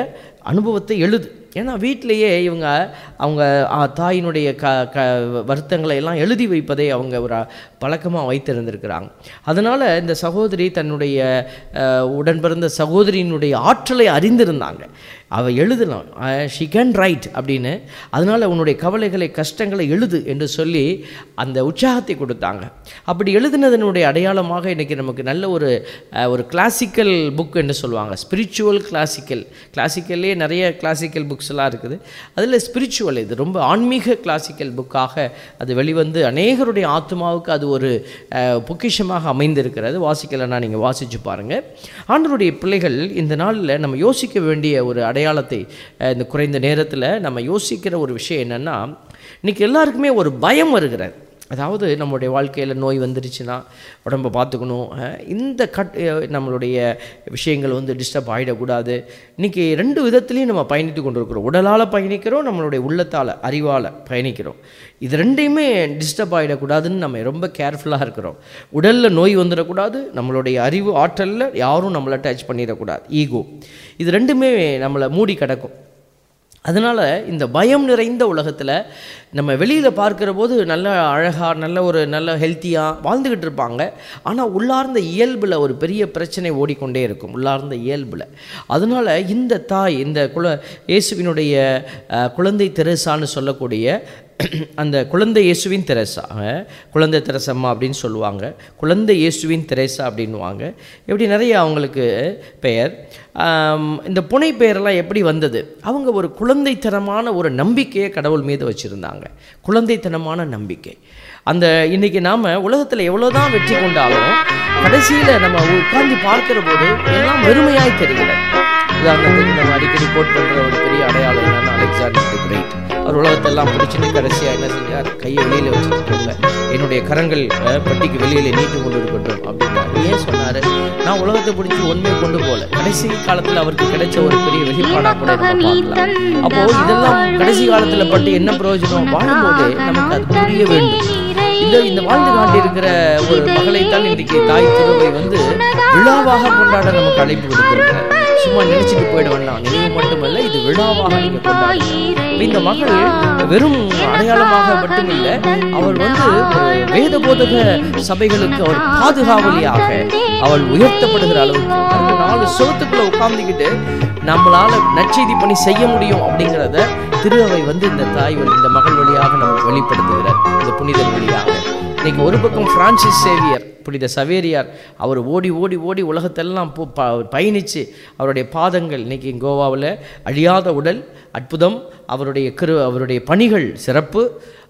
அனுபவத்தை எழுது ஏன்னா வீட்டிலேயே இவங்க அவங்க ஆ, தாயினுடைய க க வருத்தங்களை எல்லாம் எழுதி வைப்பதை அவங்க ஒரு பழக்கமாக வைத்திருந்திருக்கிறாங்க அதனால் இந்த சகோதரி தன்னுடைய அஹ், உடன் பிறந்த சகோதரியினுடைய ஆற்றலை அறிந்திருந்தாங்க அவள் எழுதலாம் ஷி கேன் ரைட் அப்படின்னு அதனால் உன்னுடைய கவலைகளை கஷ்டங்களை எழுது என்று சொல்லி அந்த உற்சாகத்தை கொடுத்தாங்க அப்படி எழுதினதனுடைய அடையாளமாக இன்றைக்கி நமக்கு நல்ல ஒரு அஹ், ஒரு கிளாசிக்கல் புக் என்று சொல்லுவாங்க ஸ்பிரிச்சுவல் கிளாசிக்கல் கிளாசிக்கல்லே நிறைய கிளாசிக்கல் புக்ஸ்லாம் இருக்குது அதில் ஸ்பிரிச்சுவல் இது ரொம்ப ஆன்மீக கிளாசிக்கல் புக்காக அது வெளிவந்து அநேகருடைய ஆத்மாவுக்கு அது ஒரு அஹ், பொக்கிஷமாக அமைந்திருக்கிறது வாசிக்கலைன்னா நீங்கள் வாசித்து பாருங்கள் ஆண்டவருடைய பிள்ளைகள் இந்த நாளில் நம்ம யோசிக்க வேண்டிய ஒரு அடையாளத்தை அஹ், இந்த குறைந்த நேரத்தில் நம்ம யோசிக்கிற ஒரு விஷயம் என்னென்னா இன்றைக்கி எல்லாருக்குமே ஒரு பயம் வருகிறது அதாவது நம்மளுடைய வாழ்க்கையில் நோய் வந்துருச்சுன்னா உடம்பை பார்த்துக்கணும் அஹ், இந்த கட் அஹ், நம்மளுடைய விஷயங்கள் வந்து டிஸ்டர்ப் ஆகிடக்கூடாது இன்றைக்கி ரெண்டு விதத்துலேயும் நம்ம பயணித்து கொண்டிருக்கிறோம் உடலால் பயணிக்கிறோம் நம்மளுடைய உள்ளத்தால் அறிவால் பயணிக்கிறோம் இது ரெண்டையுமே டிஸ்டர்ப் ஆகிடக்கூடாதுன்னு நம்ம ரொம்ப கேர்ஃபுல்லாக இருக்கிறோம் உடலில் நோய் வந்துடக்கூடாது நம்மளுடைய அறிவு ஆற்றலில் யாரும் நம்மளை டச் பண்ணிடக்கூடாது ஈகோ இது ரெண்டுமே நம்மளை மூடி கிடக்கும் அதனால் இந்த பயம் நிறைந்த உலகத்தில் நம்ம வெளியில் பார்க்குற போது நல்ல அழகாக நல்ல ஒரு நல்ல ஹெல்த்தியாக வாழ்ந்துக்கிட்டு இருப்பாங்க ஆனால் உள்ளார்ந்த இயல்பில் ஒரு பெரிய பிரச்சனை ஓடிக்கொண்டே இருக்கும் உள்ளார்ந்த இயல்பில் அதனால் இந்த தாய் இந்த குல இயேசுவினுடைய அஹ், குழந்தை தெரசான்னு சொல்லக்கூடிய அந்த குழந்தை இயேசுவின் தெரசா அஹ், குழந்தை தெரசம்மா அப்படின்னு சொல்லுவாங்க குழந்தை இயேசுவின் தெரேசா அப்படின்வாங்க இப்படி நிறைய அவங்களுக்கு பெயர் ஆம், இந்த புனை பெயரெல்லாம் எப்படி வந்தது அவங்க ஒரு குழந்தைத்தனமான ஒரு நம்பிக்கையை கடவுள் மீது வச்சுருந்தாங்க குழந்தைத்தனமான நம்பிக்கை அந்த இன்னைக்கு நாம் உலகத்தில் எவ்வளோதான் வெற்றி கொண்டாலும் கடைசியில் நம்ம உட்கார்ந்து பார்க்கிற போது எல்லாம் வெறுமையாய் தெரிகிறது உதாரணத்துக்கு நம்ம அடிக்கடி கோட் பண்ணுற ஒரு பெரிய அடையாளம் என்னன்னா அலெக்சாண்டர் தி கிரேட் அவர் உலகத்தெல்லாம் பிடிச்சிட்டு கடைசியாக என்ன செஞ்சார் கையை வெளியில் வச்சுட்டு என்னுடைய கரங்கள் அஹ், பட்டிக்கு வெளியில் நீட்டு கொண்டு இருக்கட்டும் அப்படின்னாரு ஏன் சொன்னார் நான் உலகத்தை பிடிச்சி ஒன்றுமே கொண்டு போகல கடைசி காலத்தில் அவருக்கு கிடைச்ச ஒரு பெரிய வெளிப்பாடாக கூட நம்ம பார்க்கலாம் அப்போ இதெல்லாம் கடைசி காலத்தில் பட்டு என்ன பிரயோஜனம் வாழும்போது நமக்கு அது புரிய வேண்டும் இந்த இந்த வாழ்ந்து காட்டியிருக்கிற ஒரு மகளைத்தான் இன்றைக்கு தாய் திருவை வந்து விழாவாக கொண்டாட நமக்கு அழைப்பு கொடுத்திருக்கிறார் சும்மா நினைச்சிட்டு போயிட வேண்டாம் நினைவு மட்டுமல்ல இது விழாவாக நீங்க கொண்டாடுங்க இந்த மகள் வெறும் அடையாளமாக மட்டுமில்ல அவர் வந்து ஒரு வேத போதக சபைகளுக்கு அவர் பாதுகாவலியாக அவள் உயர்த்தப்படுகிற அளவுக்கு அந்த நாலு சுகத்துக்குள்ள உட்கார்ந்துக்கிட்டு நம்மளால நற்செய்தி பணி செய்ய முடியும் அப்படிங்கிறத திருவை வந்து இந்த தாய் வழி இந்த மகள் வழியாக நம்ம வெளிப்படுத்துகிறார் இந்த புனிதர் வழியாக இன்னைக்கு ஒரு பக்கம் பிரான்சிஸ் சேவியர் புனித சவேரியார் அவர் ஓடி ஓடி ஓடி உலகத்தெல்லாம் போ- ப- பயணித்து அவருடைய பாதங்கள் இன்னைக்கு கோவாவில் அழியாத உடல் அற்புதம் அவருடைய கிரு அவருடைய பணிகள் சிறப்பு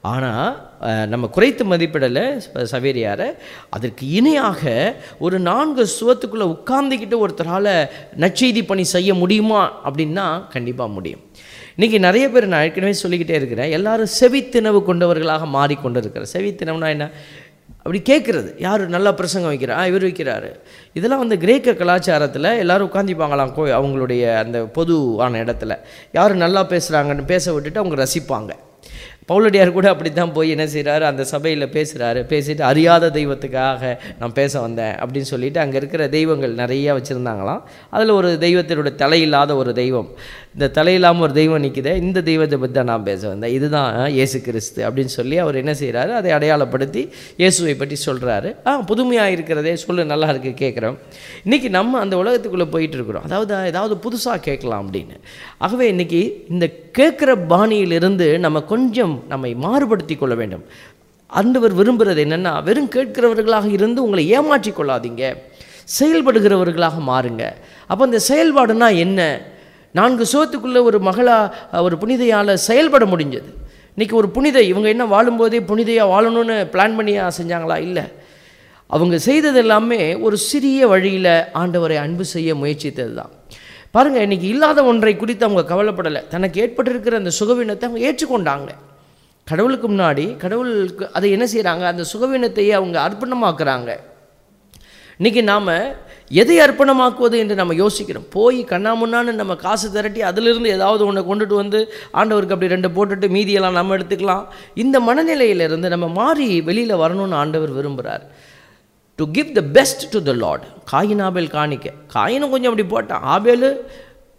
ஆனால் நம்ம குறைத்து மதிப்பிடலை ச- சவேரியாரை அதற்கு இணையாக ஒரு நான்கு சுவத்துக்குள்ளே உட்கார்ந்துக்கிட்டு ஒருத்தரால் நற்செய்தி பணி செய்ய முடியுமா அப்படின்னா கண்டிப்பாக முடியும் இன்றைக்கி நிறைய பேர் நான் ஏற்கனவே சொல்லிக்கிட்டே இருக்கிறேன் எல்லாரும் செவித்தினவு கொண்டவர்களாக மாறிக்கொண்டு இருக்கிறேன் செவித்தினவுனா என்ன அப்படி கேட்குறது யார் நல்லா பிரசங்கம் வைக்கிறா ஆ இவர் வைக்கிறாரு இதெல்லாம் வந்து கிரேக்க கலாச்சாரத்தில் எல்லாரும் உட்காந்துப்பாங்களாம் கோ அவங்களுடைய அந்த பொதுவான இடத்துல யார் நல்லா பேசுகிறாங்கன்னு பேச விட்டுட்டு அவங்க ரசிப்பாங்க பவுலடியார் கூட அப்படி தான் போய் என்ன செய்கிறாரு அந்த சபையில் பேசுகிறாரு பேசிட்டு அறியாத தெய்வத்துக்காக நான் பேச வந்தேன் அப்படின்னு சொல்லிட்டு அங்கே இருக்கிற தெய்வங்கள் நிறைய வச்சுருந்தாங்களாம் அதில் ஒரு தெய்வத்தினுடைய தலையில்லாத ஒரு தெய்வம் இந்த தலையில்லாமல் ஒரு தெய்வம் நிற்குதே இந்த தெய்வத்தை பற்றி தான் நான் பேச வந்தேன் இதுதான் இயேசு கிறிஸ்து அப்படின்னு சொல்லி அவர் என்ன செய்கிறாரு அதை அடையாளப்படுத்தி இயேசுவை பற்றி சொல்கிறாரு ஆ புதுமையாக இருக்கிறதே சொல்லு நல்லா இருக்கு கேட்குறோம் இன்றைக்கி நம்ம அந்த உலகத்துக்குள்ளே போயிட்டு இருக்கிறோம் அதாவது ஏதாவது புதுசாக கேட்கலாம் அப்படின்னு ஆகவே இன்றைக்கி இந்த கேட்குற பாணியிலிருந்து நம்ம கொஞ்சம் நம்மை மாறுபடுத்தி கொள்ள வேண்டும் ஆண்டவர் விரும்புகிறது என்னென்னா வெறும் கேட்கிறவர்களாக இருந்து உங்களை ஏமாற்றிக் கொள்ளாதீங்க செயல்படுகிறவர்களாக மாறுங்க அப்போ இந்த செயல்பாடுனா என்ன நான்கு சுவத்துக்குள்ளே ஒரு மகளா ஒரு புனிதையால் செயல்பட முடிஞ்சது இன்றைக்கி ஒரு புனிதை இவங்க என்ன வாழும்போதே புனிதையாக வாழணும்னு பிளான் பண்ணியா செஞ்சாங்களா இல்லை அவங்க செய்தது எல்லாமே ஒரு சிறிய வழியில் ஆண்டவரை அன்பு செய்ய முயற்சித்தது தான் பாருங்கள் இன்றைக்கி இல்லாத ஒன்றை குறித்து அவங்க கவலைப்படலை தனக்கு ஏற்பட்டிருக்கிற அந்த சுகவீனத்தை அவங்க ஏற்றுக்கொண்டாங்க கடவுளுக்கு முன்னாடி கடவுளுக்கு அதை என்ன செய்கிறாங்க அந்த சுகவீனத்தையே அவங்க அர்ப்பணமாக்குறாங்க இன்றைக்கி நாம் எதை அர்ப்பணமாக்குவது என்று நம்ம யோசிக்கிறோம் போய் கண்ணாமுன்னான்னு நம்ம காசு திரட்டி அதிலிருந்து ஏதாவது ஒன்று கொண்டுட்டு வந்து ஆண்டவருக்கு அப்படி ரெண்டு போட்டுட்டு மீதியெல்லாம் நம்ம எடுத்துக்கலாம் இந்த மனநிலையிலிருந்து நம்ம மாறி வெளியில் வரணும்னு ஆண்டவர் விரும்புகிறார் to give the best to the Lord Cain Abel காணிக்க காயினும் கொஞ்சம் அப்படி போட்டான் ஆபேலு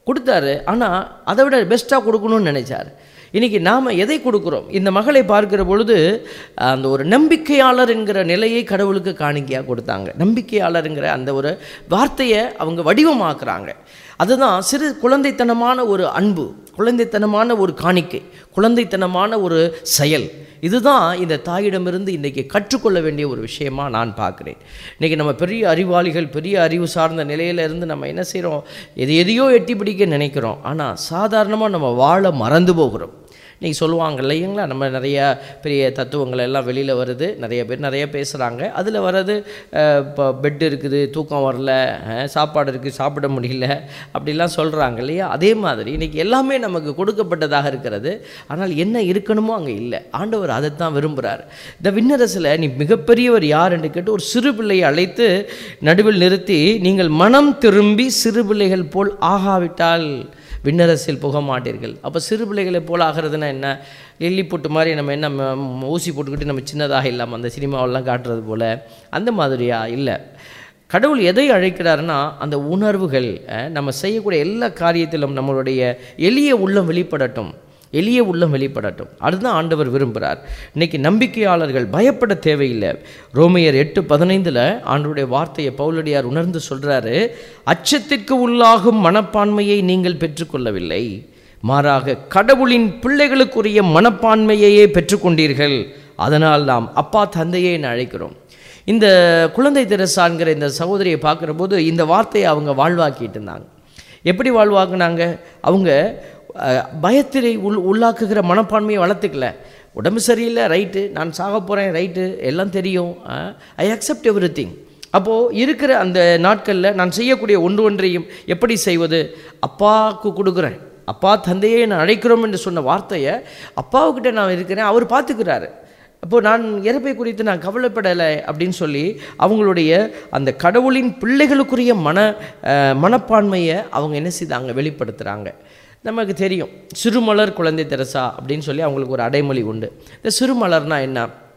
கொடுத்தாரு ஆனால் அதை விட பெஸ்ட்டாக கொடுக்கணும்னு நினைச்சார் இன்றைக்கி நாம் எதை கொடுக்குறோம் இந்த மகளை பார்க்கிற பொழுது அந்த ஒரு நம்பிக்கையாளர் என்கிற நிலையை கடவுளுக்கு காணிக்கையாக கொடுத்தாங்க நம்பிக்கையாளருங்கிற அந்த ஒரு வார்த்தையை அவங்க வடிவமாக்குறாங்க அதுதான் சிறு குழந்தைத்தனமான ஒரு அன்பு குழந்தைத்தனமான ஒரு காணிக்கை குழந்தைத்தனமான ஒரு செயல் இதுதான் இந்த தாயிடமிருந்து இன்றைக்கி கற்றுக்கொள்ள வேண்டிய ஒரு விஷயமா நான் பார்க்குறேன் இன்றைக்கி நம்ம பெரிய அறிவாளிகள் பெரிய அறிவு சார்ந்த நிலையில இருந்து நம்ம என்ன செய்கிறோம் எது எதையோ எட்டி பிடிக்க நினைக்கிறோம் ஆனால் சாதாரணமாக நம்ம வாழ மறந்து போகிறோம் நீங்கள் சொல்லுவாங்க இல்லைங்களா நம்ம நிறையா பெரிய தத்துவங்கள் எல்லாம் வெளியில் வருது நிறைய பேர் நிறைய பேசுகிறாங்க அதில் வர்றது அஹ், இப்போ பெட் இருக்குது தூக்கம் வரல அஹ், சாப்பாடு இருக்குது சாப்பிட முடியல அப்படிலாம் சொல்கிறாங்க இல்லையா அதே மாதிரி இன்றைக்கி எல்லாமே நமக்கு கொடுக்கப்பட்டதாக இருக்கிறது ஆனால் என்ன இருக்கணுமோ அங்கே இல்லை ஆண்டவர் அதைத்தான் விரும்புகிறார் இந்த விண்ணரசில் நீ மிகப்பெரியவர் யார் என்று கேட்டு ஒரு சிறு பிள்ளையை அழைத்து நடுவில் நிறுத்தி நீங்கள் மனம் திரும்பி சிறு பிள்ளைகள் போல் ஆகாவிட்டால் விண்ணரசில் புக மாட்டீர்கள் அப்போ சிறு பிள்ளைகளை போல் ஆகிறதுனா என்ன எள்ளி போட்டு மாதிரி நம்ம என்ன ம- ஊசி போட்டுக்கிட்டு நம்ம சின்னதாக இல்லாமல் அந்த சினிமாவெல்லாம் காட்டுறது போல் அந்த மாதிரியா இல்லை கடவுள் எதை அழைக்கிறாருன்னா அந்த உணர்வுகள் அஹ், நம்ம செய்யக்கூடிய எல்லா காரியத்திலும் நம்மளுடைய எளிய உள்ளம் வெளிப்படட்டும் எளிய உள்ளம் வெளிப்படட்டும் அதுதான் ஆண்டவர் விரும்புகிறார் இன்னைக்கு நம்பிக்கையாளர்கள் பயப்பட தேவையில்லை ரோமையர் எட்டு பதினைந்தில் ஆண்டவருடைய வார்த்தையை பவுலடியார் உணர்ந்து சொல்கிறாரு அச்சத்திற்கு உள்ளாகும் மனப்பான்மையை நீங்கள் பெற்றுக்கொள்ளவில்லை மாறாக கடவுளின் பிள்ளைகளுக்குரிய மனப்பான்மையையே பெற்றுக்கொண்டீர்கள் அதனால் நாம் அப்பா தந்தையே என அழைக்கிறோம் இந்த குழந்தை தெரசாங்கிற இந்த சகோதரியை பார்க்குற போது இந்த வார்த்தையை அவங்க வாழ்வாக்கிட்டு இருந்தாங்க எப்படி வாழ்வாக்குனாங்க அவங்க அஹ், பயத்திரை உள் உள்ளாக்குகிற மனப்பான்மையை வளர்த்துக்கல உடம்பு சரியில்லை ரைட்டு நான் சாக போகிறேன் ரைட்டு எல்லாம் தெரியும் ஐ அக்செப்ட் எவ்ரி திங் அப்போது இருக்கிற அந்த நாட்களில் நான் செய்யக்கூடிய ஒன்று ஒன்றையும் எப்படி செய்வது அப்பாவுக்கு கொடுக்குறேன் அப்பா தந்தையை நான் அழைக்கிறோம் என்று சொன்ன வார்த்தையை அப்பாவுக்கிட்ட நான் இருக்கிறேன் அவர் பார்த்துக்கிறாரு அப்போது நான் இறப்பை குறித்து நான் கவலைப்படலை அப்படின்னு சொல்லி அவங்களுடைய அந்த கடவுளின் பிள்ளைகளுக்குரிய மன அஹ், மனப்பான்மையை அவங்க என்ன செய்தாங்க வெளிப்படுத்துகிறாங்க நமக்கு தெரியும் சிறுமலர் குழந்தை தெரசா அப்படின்னு சொல்லி அவங்களுக்கு ஒரு அடைமொழி உண்டு இந்த சிறுமலர்னா என்ன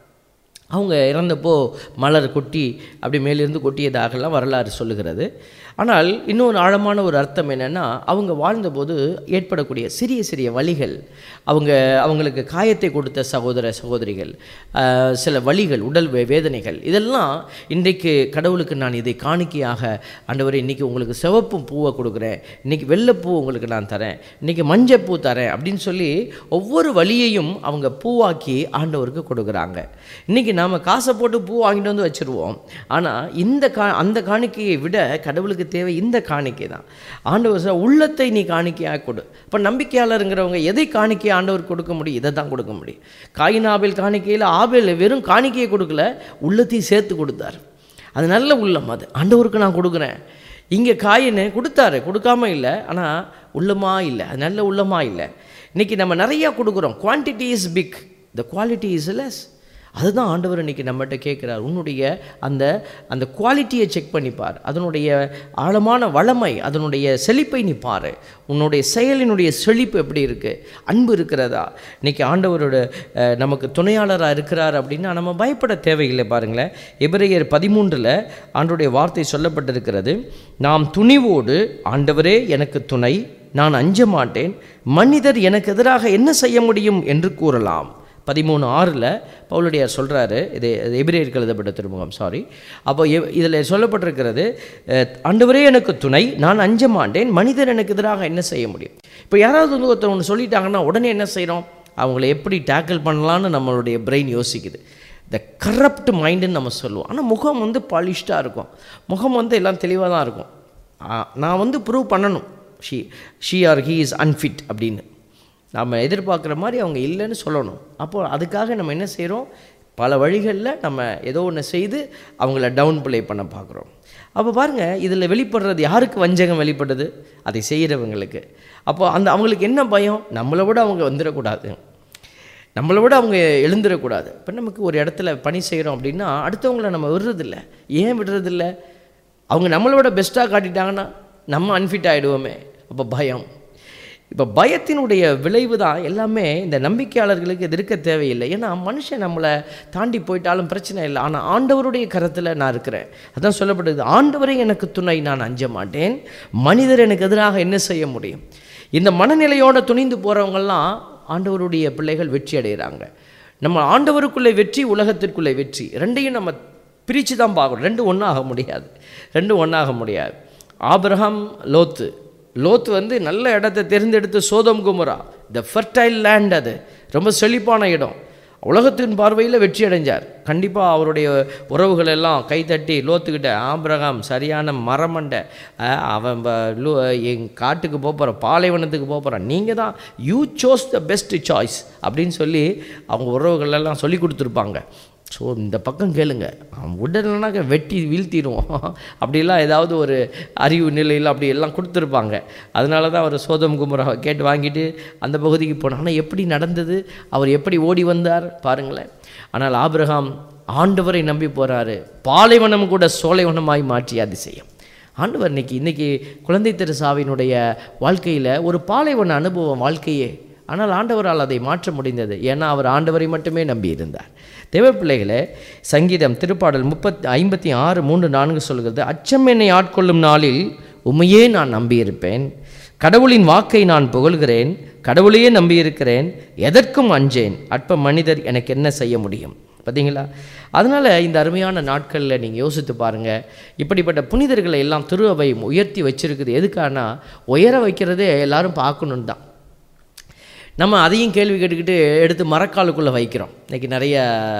அவங்க இறந்தப்போ மலர் கொட்டி அப்படி மேலிருந்து கொட்டியதாகலாம் வரலாறு சொல்லுகிறது ஆனால் இன்னொரு ஆழமான ஒரு அர்த்தம் என்னென்னா அவங்க வாழ்ந்தபோது ஏற்படக்கூடிய சிறிய சிறிய வழிகள் அவங்க அவங்களுக்கு காயத்தை கொடுத்த சகோதர சகோதரிகள் ஆஹ், சில வழிகள் உடல் வே- வேதனைகள் இதெல்லாம் இன்றைக்கு கடவுளுக்கு நான் இதை காணிக்கையாக ஆண்டவரே இன்றைக்கி உங்களுக்கு சிவப்பு பூவை கொடுக்குறேன் இன்றைக்கி வெள்ளைப்பூ உங்களுக்கு நான் தரேன் இன்றைக்கி மஞ்சப்பூ தரேன் அப்படின்னு சொல்லி ஒவ்வொரு வழியையும் அவங்க பூவாக்கி ஆண்டவருக்கு கொடுக்குறாங்க இன்றைக்கி நாம் காசை போட்டு பூ வாங்கிட்டு வந்து வச்சுருவோம் ஆனால் இந்த கா அந்த காணிக்கையை விட கடவுளுக்கு தேவை இந்த காணிக்கை தான் ஆண்டவர் சொல்றார், உள்ளத்தை நீ காணிக்கையாக கொடு இப்போ நம்பிக்கையாளருங்கிறவங்க எதை காணிக்கை ஆண்டவர் கொடுக்க முடியும் இதை தான் கொடுக்க முடியும் காயின் ஆபேல் காணிக்கையில் ஆபேல் வெறும் காணிக்கையை கொடுக்கல உள்ளத்தையும் சேர்த்து கொடுத்தார் அது நல்ல உள்ளம் அது ஆண்டவருக்கு நான் கொடுக்குறேன் இங்கே காயின்னு கொடுத்தாரு கொடுக்காம இல்லை ஆனால் உள்ளமா இல்லை அது நல்ல உள்ளமா இல்லை இன்றைக்கி நம்ம நிறையா கொடுக்குறோம் quantity is big the quality is less அதுதான் ஆண்டவர் இன்னைக்கு நம்மகிட்ட கேட்குறார் உன்னுடைய அந்த அந்த குவாலிட்டியை செக் பண்ணி பார் அதனுடைய ஆழமான வளமை அதனுடைய செழிப்பை நீ பாரு உன்னுடைய செயலினுடைய செழிப்பு எப்படி இருக்குது அன்பு இருக்கிறதா இன்னைக்கு ஆண்டவரோட அஹ், நமக்கு துணையாளராக இருக்கிறார் அப்படின்னா நம்ம பயப்பட தேவையில்லை பாருங்களேன் எபிரேயர் பதிமூன்றில் ஆண்டவருடைய வார்த்தை சொல்லப்பட்டிருக்கிறது நாம் துணிவோடு ஆண்டவரே எனக்கு துணை நான் அஞ்ச மாட்டேன் மனிதர் எனக்கு எதிராக என்ன செய்ய முடியும் என்று கூறலாம் பதிமூணு ஆறில் பவுலடியார் சொல்கிறாரு இது இது எபிரேயருக்கு எழுதப்பட்ட திருமுகம் சாரி அப்போ இதில் சொல்லப்பட்டிருக்கிறது அஹ், ஆண்டவரே எனக்கு துணை நான் அஞ்ச மாட்டேன் மனிதர் எனக்கு எதிராக என்ன செய்ய முடியும் இப்போ யாராவது வந்து ஒருத்தர் ஒன்று சொல்லிட்டாங்கன்னா உடனே என்ன செய்கிறோம் அவங்கள எப்படி டேக்கிள் பண்ணலான்னு நம்மளுடைய பிரெயின் யோசிக்குது இந்த கரப்ட் மைண்டுன்னு நம்ம சொல்லுவோம் ஆனால் முகம் வந்து பாலிஷ்டாக இருக்கும் முகம் வந்து எல்லாம் தெளிவாக தான் இருக்கும் ஆ, நான் வந்து ப்ரூவ் பண்ணணும் she she or he is unfit அப்படின்னு நம்ம எதிர்பார்க்குற மாதிரி அவங்க இல்லைன்னு சொல்லணும் அப்போ அதுக்காக நம்ம என்ன செய்கிறோம் பல வழிகளில் நம்ம ஏதோ ஒன்று செய்து அவங்கள டவுன் ப்ளே பண்ண பார்க்குறோம் அப்போ பாருங்கள் இதில் வெளிப்படுறது யாருக்கு வஞ்சகம் வெளிப்படுது அதை செய்கிறவங்களுக்கு அப்போ அந்த அவங்களுக்கு என்ன பயம் நம்மளை விட அவங்க வந்துடக்கூடாது நம்மளை விட அவங்க எழுந்துடக்கூடாது இப்போ நமக்கு ஒரு இடத்துல பணி செய்கிறோம் அப்படின்னா அடுத்தவங்கள நம்ம விடுறதில்ல ஏன் விடுறதில்ல அவங்க நம்மளை விட பெஸ்ட்டாக காட்டிட்டாங்கன்னா நம்ம அன்ஃபிட் ஆகிடுவோமே அப்போ பயம் இப்போ பயத்தினுடைய விளைவு தான் எல்லாமே இந்த நம்பிக்கையாளர்களுக்கு இது இருக்க தேவையில்லை ஏன்னா மனுஷன் நம்மளை தாண்டி போயிட்டாலும் பிரச்சனை இல்லை ஆனால் ஆண்டவருடைய கரத்தில் நான் இருக்கிறேன் அதான் சொல்லப்படுது ஆண்டவரை எனக்கு துணை நான் அஞ்ச மாட்டேன் மனிதர் எனக்கு எதிராக என்ன செய்ய முடியும் இந்த மனநிலையோட துணிந்து போகிறவங்கெல்லாம் ஆண்டவருடைய பிள்ளைகள் வெற்றி அடைகிறாங்க நம்ம ஆண்டவருக்குள்ளே வெற்றி உலகத்திற்குள்ளே வெற்றி ரெண்டையும் நம்ம பிரித்து தான் பார்க்கணும் ரெண்டும் ஒன்றாக முடியாது ரெண்டும் ஒன்றாக முடியாது ஆபிரகாம் லோத்து லோத்து வந்து நல்ல இடத்தை தேர்ந்தெடுத்து சோதம் குமரா த ஃபர்டைல் லேண்ட் அது ரொம்ப செழிப்பான இடம் உலகத்தின் பார்வையில் வெற்றி அடைஞ்சார் கண்டிப்பாக அவருடைய உறவுகள் எல்லாம் கைத்தட்டி லோத்துக்கிட்ட ஆபிரகாம் சரியான மரமண்டை அஹ், அவன் ப- லு- எங் காட்டுக்கு போக போகிறான் பாலைவனத்துக்கு போக போகிறான் நீங்கள் தான் you chose the best choice அப்படின்னு சொல்லி அவங்க உறவுகள் எல்லாம் சொல்லி கொடுத்துருப்பாங்க ஸோ இந்த பக்கம் கேளுங்க அவன் உடனேனாக்க வெட்டி வீழ்த்திடுவோம் அப்படிலாம் ஏதாவது ஒரு அறிவு நிலையில் அப்படி எல்லாம் கொடுத்துருப்பாங்க அதனால தான் அவர் சோதம் குமராவை கேட்டு வாங்கிட்டு அந்த பகுதிக்கு போனார் ஆனால் எப்படி நடந்தது அவர் எப்படி ஓடி வந்தார் பாருங்களேன் ஆனால் ஆபிரகாம் ஆண்டவரை நம்பி போகிறாரு பாலைவனம் கூட சோலைவனமாய் மாற்றி அதிசயம் ஆண்டவர் இன்னைக்கு இன்னைக்கு குழந்தை தெரசாவினுடைய வாழ்க்கையில் ஒரு பாலைவன அனுபவம் வாழ்க்கையே ஆனால் ஆண்டவரால் அதை மாற்ற முடிந்தது ஏன்னா அவர் ஆண்டவரை மட்டுமே நம்பி இருந்தார் தேவ பிள்ளைகளே சங்கீதம் திருப்பாடல் முப்பத்தி ஐம்பத்தி ஆறு மூன்று நான்கு சொல்கிறது அச்சம் என்னை ஆட்கொள்ளும் நாளில் உண்மையே நான் நம்பியிருப்பேன் கடவுளின் வாக்கை நான் புகழ்கிறேன் கடவுளையே நம்பியிருக்கிறேன் எதற்கும் அஞ்சேன் அற்ப மனிதர் எனக்கு என்ன செய்ய முடியும் பார்த்தீங்களா அதனால் இந்த அருமையான நாட்களில் நீங்கள் யோசித்து பாருங்கள் இப்படிப்பட்ட புனிதர்களை எல்லாம் திரு அவை உயர்த்தி வச்சிருக்குது எதுக்கானா உயர வைக்கிறதே எல்லாரும் பார்க்கணுன்னு தான் நம்ம அதையும் கேள்வி கேட்டுக்கிட்டு எடுத்து மரக்காலுக்குள்ளே வைக்கிறோம் இன்றைக்கி நிறைய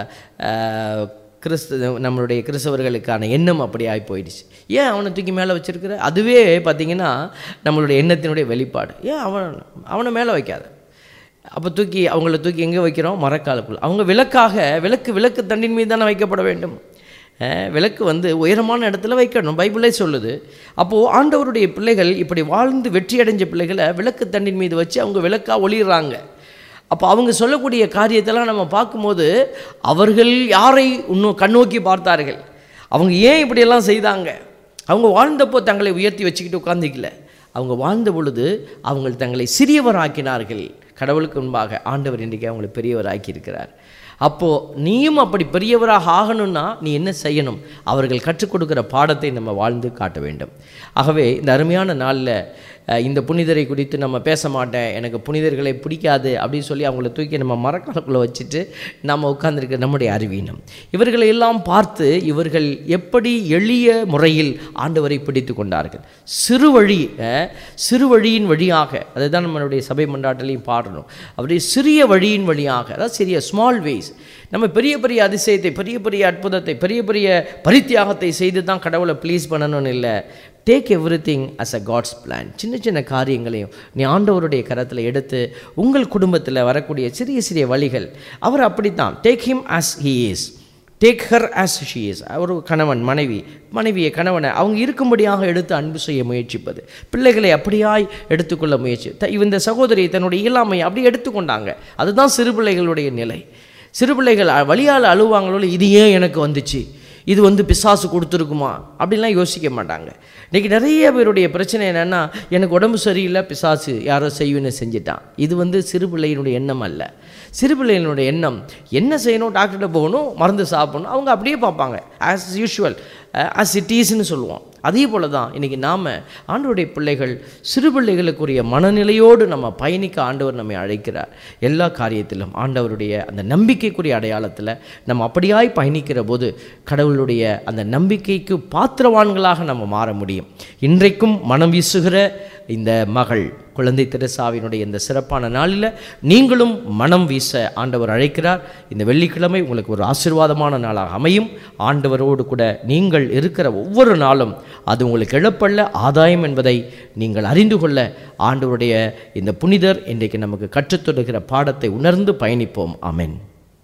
அஹ், கிறிஸ்து நம்மளுடைய கிறிஸ்தவர்களுக்கான எண்ணம் அப்படி ஆகி போயிடுச்சு ஏன் அவனை தூக்கி மேலே வச்சிருக்கிற அதுவே பார்த்திங்கன்னா நம்மளுடைய எண்ணத்தினுடைய வெளிப்பாடு ஏன் அவன் அவனை மேலே வைக்காத அப்போ தூக்கி அவங்கள தூக்கி எங்கே வைக்கிறோம் மரக்காலுக்குள்ள அவங்க விளக்காக விளக்கு விளக்கு தண்டின் மீது தானே வைக்கப்பட வேண்டும் அஹ், விளக்கு வந்து உயரமான இடத்துல வைக்கணும் பைபிளே சொல்லுது அப்போது ஆண்டவருடைய பிள்ளைகள் இப்படி வாழ்ந்து வெற்றி அடைஞ்ச பிள்ளைகளை விளக்கு தண்டின் மீது வச்சு அவங்க விளக்காக ஒளிர்றாங்க அப்போ அவங்க சொல்லக்கூடிய காரியத்தெல்லாம் நம்ம பார்க்கும்போது அவர்கள் யாரை இன்னும் கண்ணோக்கி பார்த்தார்கள் அவங்க ஏன் இப்படியெல்லாம் செய்தாங்க அவங்க வாழ்ந்தப்போ தங்களை உயர்த்தி வச்சுக்கிட்டு உட்காந்துக்கல அவங்க வாழ்ந்த பொழுது அவங்க தங்களை சிறியவராக்கினார்கள் கடவுளுக்கு முன்பாக ஆண்டவர் இன்றைக்கி அவங்களை பெரியவராக்கி இருக்கிறார் அப்போது நீயும் அப்படி பெரியவராக ஆகணும்னா நீ என்ன செய்யணும் அவர்கள் கற்றுக் கொடுக்குற பாடத்தை நம்ம வாழ்ந்து காட்ட வேண்டும் ஆகவே இந்த அருமையான நாளில் அஹ், இந்த புனிதரை குறித்து நம்ம பேச மாட்டேன் எனக்கு புனிதர்களை பிடிக்காது அப்படின்னு சொல்லி அவங்கள தூக்கி நம்ம மரக்காலக்குள்ளே வச்சுட்டு நம்ம உட்கார்ந்திருக்க நம்முடைய அறிவீனம் இவர்களை எல்லாம் பார்த்து இவர்கள் எப்படி எளிய முறையில் ஆண்டவரை பிடித்து கொண்டார்கள் சிறு வழி அஹ், சிறு வழியின் வழியாக அதை தான் நம்மளுடைய சபை மன்றாட்டிலையும் பாடணும் அப்படியே சிறிய வழியின் வழியாக அதாவது சிறிய ஸ்மால் வேஸ் நம்ம பெரிய பெரிய அதிசயத்தை பெரிய பெரிய அற்புதத்தை பெரிய பெரிய பரித்தியாகத்தை செய்து தான் கடவுளை ப்ளீஸ் பண்ணணும்னு இல்லை take everything as a God's plan சின்ன சின்ன காரியங்களையும் நீ ஆண்டவருடைய கரத்தில் எடுத்து உங்கள் குடும்பத்தில் வரக்கூடிய சிறிய சிறிய வழிகள் அவர் அப்படித்தான் take him as he is take her as she is ஒரு கணவன் மனைவி மனைவியை கணவனை அவங்க இருக்கும்படியாக எடுத்து அன்பு செய்ய முயற்சிப்பது பிள்ளைகளை அப்படியாய் எடுத்துக்கொள்ள முயற்சி த- இந்த சகோதரி தன்னுடைய இயலாமையை அப்படி எடுத்துக்கொண்டாங்க அதுதான் சிறு பிள்ளைகளுடைய நிலை சிறு பிள்ளைகள் அ- வழியால் அழுவாங்களோ இது ஏன் எனக்கு வந்துச்சு இது வந்து பிசாசு கொடுத்துருக்குமா அப்படிலாம் யோசிக்க மாட்டாங்க இன்றைக்கி நிறைய பேருடைய பிரச்சனை என்னென்னா எனக்கு உடம்பு சரியில்லை பிசாசு யாரோ செய்வேன்னு செஞ்சிட்டான் இது வந்து சிறு பிள்ளையினுடைய எண்ணம் அல்ல சிறு பிள்ளையினுடைய எண்ணம் என்ன செய்யணும் டாக்டர்கிட்ட போகணும் மருந்து சாப்பிடணும் அவங்க அப்படியே பார்ப்பாங்க ஆஸ் யூஷுவல் ஆஸ் இட் ஈஸ்னு சொல்லுவோம் அதே போல தான் இன்றைக்கி நாம் ஆண்டவருடைய பிள்ளைகள் சிறு பிள்ளைகளுக்குரிய மனநிலையோடு நம்ம பயணிக்க ஆண்டவர் நம்மை அழைக்கிறார் எல்லா காரியத்திலும் ஆண்டவருடைய அந்த நம்பிக்கைக்குரிய அடையாளத்தில் நம்ம அப்படியாய் பயணிக்கிற போது கடவுளுடைய அந்த நம்பிக்கைக்கு பாத்திரவான்களாக நம்ம மாற முடியும் இன்றைக்கும் மனம் வீசுகிற இந்த மகள் குழந்தை தெரசாவினுடைய இந்த சிறப்பான நாளில் நீங்களும் மனம் வீச ஆண்டவர் அழைக்கிறார் இந்த வெள்ளிக்கிழமை உங்களுக்கு ஒரு ஆசீர்வாதமான நாளாக அமையும் ஆண்டவரோடு கூட நீங்கள் இருக்கிற ஒவ்வொரு நாளும் அது உங்களுக்கு இழப்பல்ல ஆதாயம் என்பதை நீங்கள் அறிந்து கொள்ள ஆண்டவருடைய இந்த புனிதர் இன்றைக்கு நமக்கு கற்றுத்தொடுகிற பாடத்தை உணர்ந்து பயணிப்போம் ஆமென்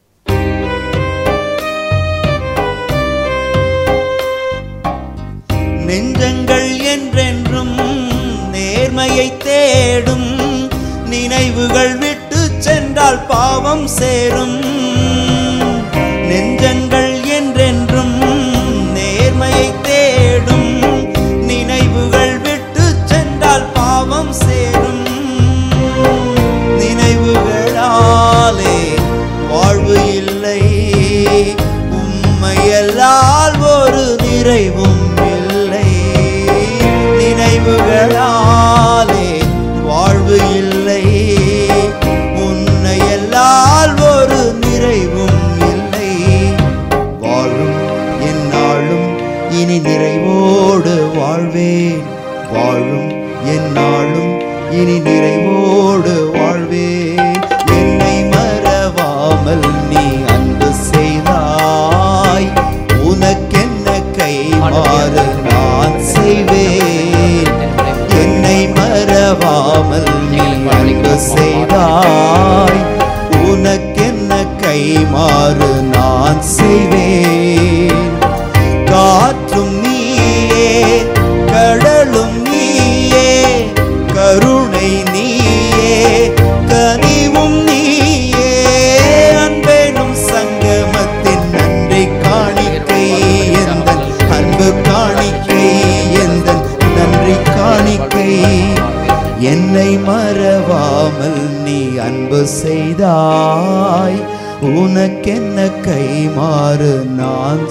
நெஞ்சங்கள் என்றென்றும் நேர்மையை தேடும் நினைவுகள் விட்டு சென்றால் பாவம் சேரும் நெஞ்சங்கள் என்றென்றும் நேர்மையை தேடும் நினைவுகள் விட்டு சென்றால் பாவம் சேரும் நன்மைகளாலே வாழ்வு இல்லை உன்னை எல்லால் ஒரு நிறைவும் இல்லை வாழும் என்னாலும் இனி நிறைவோடு வாழ்வேன் வாழும் என்னாலும் இனி நிறைவோடு வாழ்வேன் என்னை மறவாமல் நீ அன்பு செய்தாய் உனக்கென்ன கை மாறு நான் செய்வேன் என்னை மறவாமல் நீ அன்பு செய்தாய் உனக்கென்ன கை மாறு நான் செய்வேன் காற்றும் நீயே கடலும் நீயே கருணை நீயே கனிவும் நீயே அன்பேனும் சங்கமத்தின் நன்றி காணிக்கை எந்தன் அன்பு காணிக்கை எந்தன் நன்றி காணிக்கை என்னை மறவாமல் நீ அன்பு செய்தாய் உனக்கென்ன கை மாறு நான்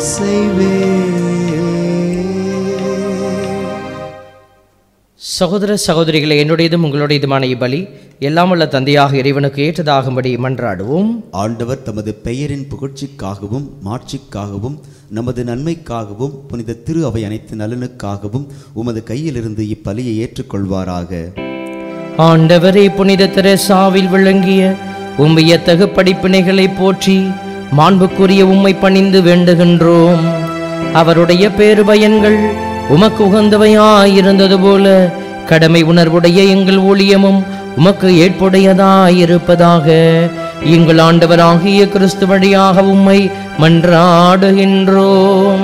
செய்வேன் சகோதர சகோதரிகளை என்னுடையதும் உங்களுடையதுமான இப்பலி எல்லாம் உள்ள தந்தையாக இறைவனுக்கு ஏற்றதாகும்படி மன்றாடுவோம் ஆண்டவர் தமது பெயரின் புகழ்ச்சிக்காகவும் மாட்சிக்காகவும் நமது நன்மைக்காகவும் புனித திரு அவை அனைத்து நலனுக்காகவும் உமது கையிலிருந்து இப்பலியை ஏற்றுக்கொள்வாராக ஆண்டவரே புனித தெரசாவில் விளங்கிய உம்மைய தகு படிப்பினைகளை போற்றி மாண்புக்குரிய உம்மை பணிந்து வேண்டுகின்றோம் அவருடைய பேரு பயன்கள் உமக்கு உகந்தவையாயிருந்தது போல கடமை உணர்வுடைய எங்கள் ஊழியமும் உமக்கு ஏற்புடையதாயிருப்பதாக எங்கள் ஆண்டவராகிய கிறிஸ்து வழியாக உம்மை மன்றாடுகின்றோம்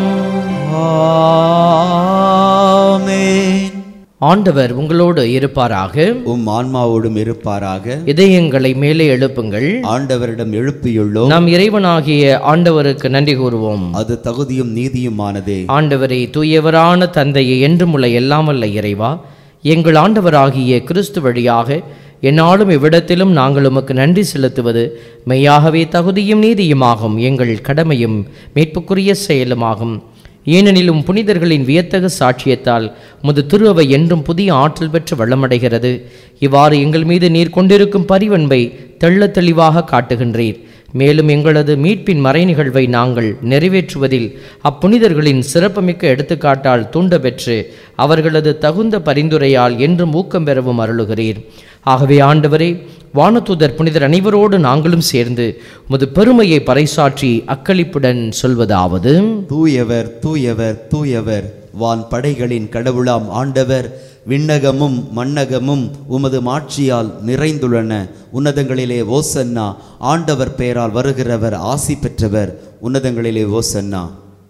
ஆமென் ஆண்டவர் உங்களோடு இருப்பாராக உம் ஆன்மாவோடும் இருப்பாராக இதயங்களை மேலே எழுப்புங்கள் ஆண்டவரிடம் எழுப்பியுள்ளோம் நாம் இறைவனாகிய ஆண்டவருக்கு நன்றி கூறுவோம் அது தகுதியும் நீதியுமானதே ஆண்டவரை தூயவரான தந்தையை என்றும் உள்ள எல்லாம் வல்ல இறைவா எங்கள் ஆண்டவராகிய கிறிஸ்து வழியாக என்னாலும் இவ்விடத்திலும் நாங்கள் உமக்கு நன்றி செலுத்துவது மெய்யாகவே தகுதியும் நீதியுமாகும் எங்கள் கடமையும் மீட்புக்குரிய செயலுமாகும் ஏனெனிலும் புனிதர்களின் வியத்தகு சாட்சியத்தால் முது திருவை என்றும் புதிய ஆற்றல் பெற்று வளமடைகிறது இவ்வாறு எங்கள் மீது நீர் கொண்டிருக்கும் பரிவன்பை தெள்ளத் தெளிவாக காட்டுகின்றீர் மேலும் எங்களது மீட்பின் மறை நிகழ்வை நாங்கள் நிறைவேற்றுவதில் அப்புனிதர்களின் சிறப்புமிக்க எடுத்துக்காட்டால் தூண்ட பெற்று அவர்களது தகுந்த பரிந்துரையால் என்றும் ஊக்கம் பெறவும் அருளுகிறீர் ஆகவே ஆண்டவரே வானதூதர் புனிதர் அனைவரோடு நாங்களும் சேர்ந்து உமது பெருமையை பறைசாற்றி அக்களிப்புடன் சொல்வதாவது தூயவர் தூயவர் தூயவர் வான் படைகளின் கடவுளாம் ஆண்டவர் விண்ணகமும் மண்ணகமும் உமது மாட்சியால் நிறைந்துள்ளன உன்னதங்களிலே ஓசன்னா ஆண்டவர் பெயரால் வருகிறவர் ஆசி பெற்றவர் உன்னதங்களிலே ஓசன்னா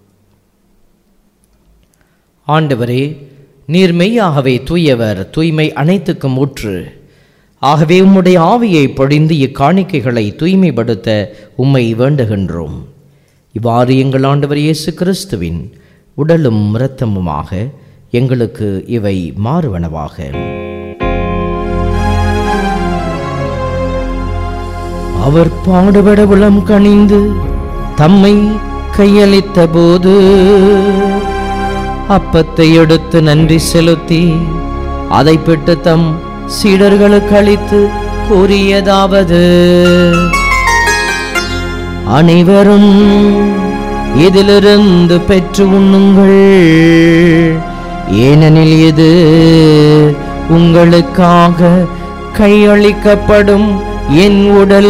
ஆண்டவரே நீர் மெய்யாகவே தூயவர் தூய்மை அனைத்துக்கும் ஊற்று ஆகவே உம்முடைய ஆவியை பொழிந்து இக்காணிக்கைகளை தூய்மைப்படுத்த உம்மை வேண்டுகின்றோம் இவ்வாறு எங்கள் ஆண்டவர் இயேசு கிறிஸ்துவின் உடலும் இரத்தமுமாக எங்களுக்கு இவை மாறுவனவாக அவர் பாடுபட உளம் கனிந்து தம்மை கையளித்த போது அப்பத்தை எடுத்து நன்றி செலுத்தி அதை பெற்று தம் சீடர்களுக்கு அளித்து கூறியதாவது அனைவரும் இதிலிருந்து பெற்று உண்ணுங்கள் ஏனெனில் இது உங்களுக்காக கையளிக்கப்படும் என் உடல்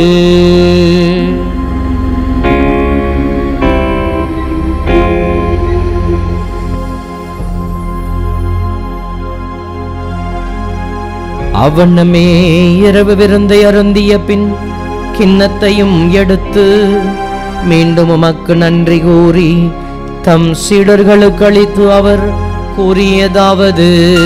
அவ்வண்ணமே இரவு விருந்தை அருந்திய பின் கிண்ணத்தையும் எடுத்து மீண்டும் உமக்கு நன்றி கூறி தம் சீடர்களுக்கு அளித்து அவர் கூறியதாவது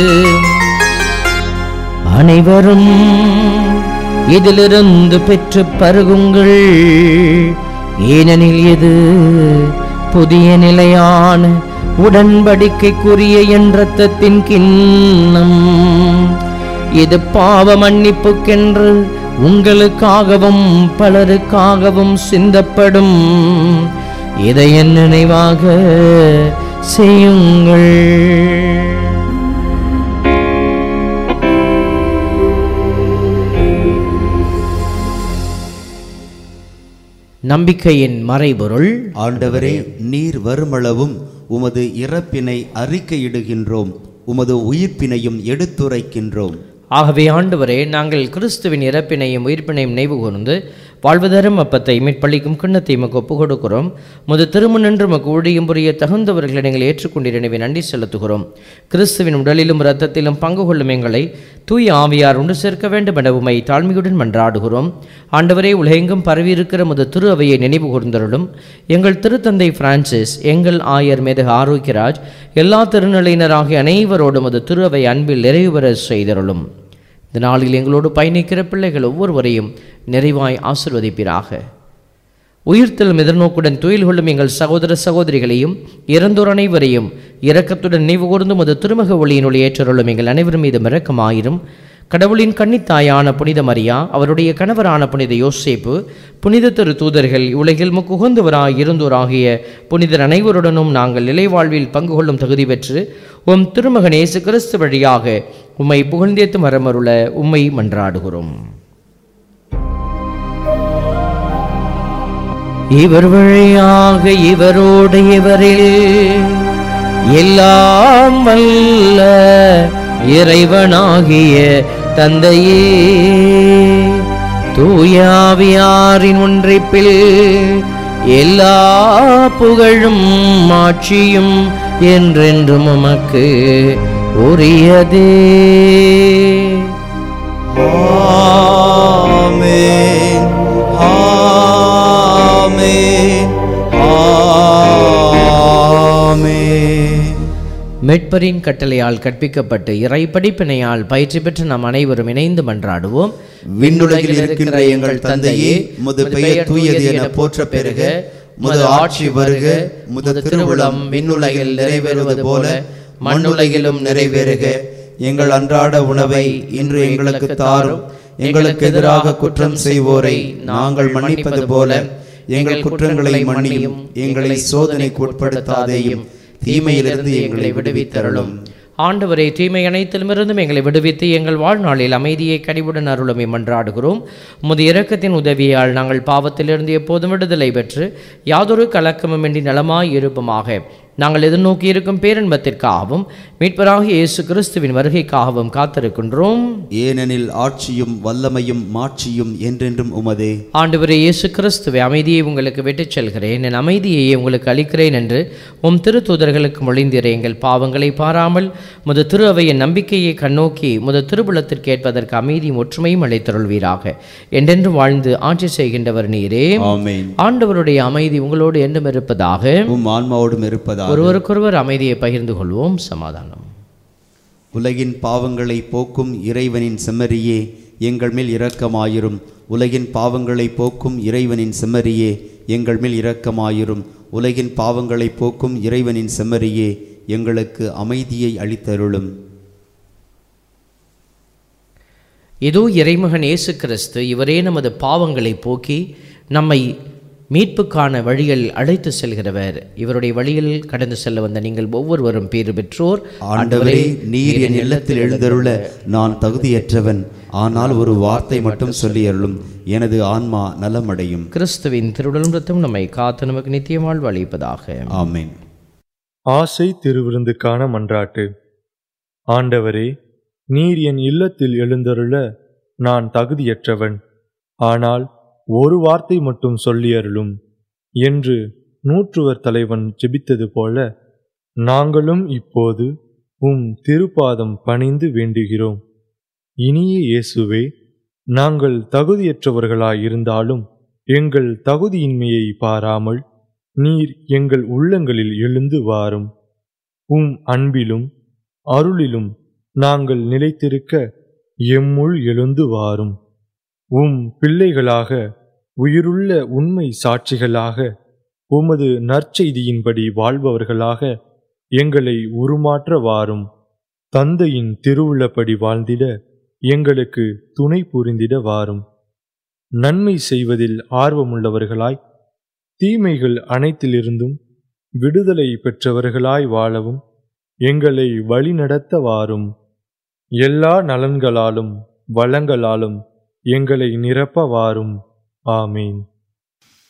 அனைவரும் இதிலிருந்து பெற்று பருகுங்கள் ஏனெனில் இது புதிய நிலையான உடன்படிக்கைக்குரிய என் இரத்தத்தின் கிண்ணம் இது பாவ மன்னிப்புக்கென்று உங்களுக்காகவும் பலருக்காகவும் சிந்தப்படும் இதை என் நினைவாக செய்யுங்கள் நம்பிக்கையின் மறைபொருள் ஆண்டவரே நீர் வருமளவும் உமது இறப்பினை அறிக்கையிடுகின்றோம் உமது உயிர்ப்பினையும் எடுத்துரைக்கின்றோம் ஆகவே ஆண்டவரே நாங்கள் கிறிஸ்துவின் இறப்பினையும் உயிர்ப்பினையும் நினைவு கூர்ந்து வாழ்வதரும் அப்பத்தை மீட்பளிக்கும் கிண்ணத்தை மக்கு ஒப்புக் கொடுக்கிறோம் முது திருமணன்று மக்கு ஊழியம் புரிய தகுந்தவர்களை நீங்கள் ஏற்றுக்கொண்டீர் எனவே நன்றி செலுத்துகிறோம் கிறிஸ்துவின் உடலிலும் இரத்தத்திலும் பங்கு கொள்ளும் எங்களை தூய ஆவியார் உண்டு சேர்க்க வேண்டும் என உமை தாழ்மையுடன் மன்றாடுகிறோம் ஆண்டவரே உலகெங்கும் பரவியிருக்கிற முது திரு அவையை நினைவு கூர்ந்தருளும் எங்கள் திருத்தந்தை பிரான்சிஸ் எங்கள் ஆயர் மேதக ஆரோக்கியராஜ் எல்லா திருநிலையினராகிய அனைவரோடும் அது திரு அவை அன்பில் நிறைவு பெற செய்தருளும் இந்த நாளில் எங்களோடு பயணிக்கிற பிள்ளைகள் ஒவ்வொருவரையும் நிறைவாய் ஆசிர்வதிப்பீராக உயிர்த்தலும் எதிர்நோக்குடன் துயில் கொள்ளும் எங்கள் சகோதர சகோதரிகளையும் இறந்தோர் அனைவரையும் இரக்கத்துடன் நினைவு கூர்ந்தும் அது திருமக ஒளியின் ஒளி ஏற்றருளும் எங்கள் அனைவரும் மீது இரக்கமாயிரும் கடவுளின் கன்னித்தாயான புனித மரியா அவருடைய கணவரான புனித யோசேப்பு புனித திரு தூதர்கள் உலகில் முக்குகந்தவராய் இருந்தோராகிய புனிதர் அனைவருடனும் நாங்கள் நிலைவாழ்வில் பங்கு கொள்ளும் தகுதி பெற்று உம் திருமகன் இயேசு கிறிஸ்து வழியாக உம்மை புகழ்ந்தேத்து மரமருள உம்மை மன்றாடுகிறோம் இவர் வழியாக இவரோடு இவரில் எல்லாம் வல்ல இறைவனாகிய தந்தையே தூயாவியாரின் ஒன்றிப்பில் எல்லா புகழும் மாட்சியும் என்றென்றும் உமக்கு உரியதே ஆமென் ஆமென் ஆமென் மெட்பரின் கட்டளையால் கற்பிக்கப்பட்டு இறை படிப்பினையால் பயிற்சி பெற்று நாம் அனைவரும் இணைந்து மன்றாடுவோம் விண்ணுலகில் இருக்கின்ற எங்கள் தந்தையே முது பெயர் தூயது என போற்ற பெருக முது ஆட்சி வருக முது திருவுளம் விண்ணுலகில் நிறைவேறுவது போல மண்ணுலகிலும் நிறைவேறுக எங்கள் அன்றாட உணவை இன்று எங்களுக்கு தாரும் எங்களுக்கு எதிராக குற்றம் செய்வோரை நாங்கள் மன்னிப்பது போல எங்கள் குற்றங்களை மன்னியும் எங்களை சோதனைக்கு உட்படுத்தாதேயும் தீமையிலிருந்து எங்களை விடுவித்தருளும் ஆண்டவரே தீமை அனைத்திலுமிருந்தும் எங்களை விடுவித்து எங்கள் வாழ்நாளில் அமைதியை கனிவுடன் அருளுமை மன்றாடுகிறோம் உமது இரக்கத்தின் உதவியால் நாங்கள் பாவத்திலிருந்து எப்போதும் விடுதலை பெற்று யாதொரு கலக்கமுமின்றி நலமாய் இருப்போமாக நாங்கள் எதிர்நோக்கி இருக்கும் பேரன்பத்திற்காகவும் மீட்பராக இயேசு கிறிஸ்துவின் வருகைக்காகவும் காத்திருக்கின்றோம் ஏனெனில் ஆட்சியும் வல்லமையும் மாட்சியும் என்றென்றும் உமதே ஆண்டவரே இயேசு கிறிஸ்துவை அமைதியை உங்களுக்கு விட்டுச் செல்கிறேன் என் அமைதியை உங்களுக்கு அளிக்கிறேன் என்று உம் திரு தூதர்களுக்கு மொழிந்தீரே எங்கள் பாவங்களை பாராமல் முத திரு அவையின் நம்பிக்கையை கண்ணோக்கி முத திருபுலத்திற்கு ஏற்பதற்கு அமைதியும் ஒற்றுமையும் அளித்தருள்வீராக என்றென்று வாழ்ந்து ஆட்சி செய்கின்றவர் நீரே ஆமென் ஆண்டவருடைய அமைதி உங்களோடு என்றும் இருப்பதாக உம் ஆன்மாவோடும் இருப்பதாக ஒருவருக்கொருவர் அமைதியை பகிர்ந்து கொள்வோம் சமாதானம் உலகின் பாவங்களை போக்கும் இறைவனின் செம்மறியே எங்கள் மேல் இரக்கமாயிரும் உலகின் பாவங்களை போக்கும் இறைவனின் செம்மறியே எங்கள் மேல் இரக்கமாயிரும் உலகின் பாவங்களை போக்கும் இறைவனின் செம்மறியே எங்களுக்கு அமைதியை அளித்தருளும் இதோ இறைமகன் இயேசு கிறிஸ்து இவரே நமது பாவங்களை போக்கி நம்மை மீட்புக்கான வழியில் அழைத்து செல்கிறவர் இவருடைய வழியில் கடந்து செல்ல வந்த நீங்கள் ஒவ்வொருவரும் பேறு பெற்றோர் ஆண்டவரே நீர் என் இல்லத்தில் எழுந்தருள நான் தகுதியற்றவன் ஆனால் ஒரு வார்த்தை மட்டும் சொல்லி அருளும் எனது ஆன்மா நலமடையும் கிறிஸ்துவின் திருடலும் ரத்தம் நம்மை காத்து நமக்கு நித்திய வாழ்வு அளிப்பதாக ஆமென் ஆசை திருவிருந்துக்கான மன்றாட்டு ஆண்டவரே நீர் என் இல்லத்தில் எழுந்தருள நான் தகுதியற்றவன் ஆனால் ஒரு வார்த்தை மட்டும் சொல்லி அருளும் என்று நூற்றுவர் தலைவன் ஜெபித்தது போல நாங்களும் இப்போது உம் திருப்பாதம் பணிந்து வேண்டுகிறோம் இனிய இயேசுவே நாங்கள் தகுதியற்றவர்களாயிருந்தாலும் எங்கள் தகுதியின்மையை பாராமல் நீர் எங்கள் உள்ளங்களில் எழுந்து வாரும் உம் அன்பிலும் அருளிலும் நாங்கள் நிலைத்திருக்க எம்முள் எழுந்து வாரும் உம் பிள்ளைகளாக உயிருள்ள உண்மை சாட்சிகளாக உமது நற்செய்தியின்படி வாழ்பவர்களாக எங்களை உருமாற்ற வாரும் தந்தையின் திருவுள்ளப்படி வாழ்ந்திட எங்களுக்கு துணை புரிந்திட வாரும் நன்மை செய்வதில் ஆர்வமுள்ளவர்களாய் தீமைகள் அனைத்திலிருந்தும் விடுதலை பெற்றவர்களாய் வாழவும் எங்களை வழிநடத்த வாரும் எல்லா நலன்களாலும் வளங்களாலும் எங்களை நிரப்ப வாரும் ஆமீன்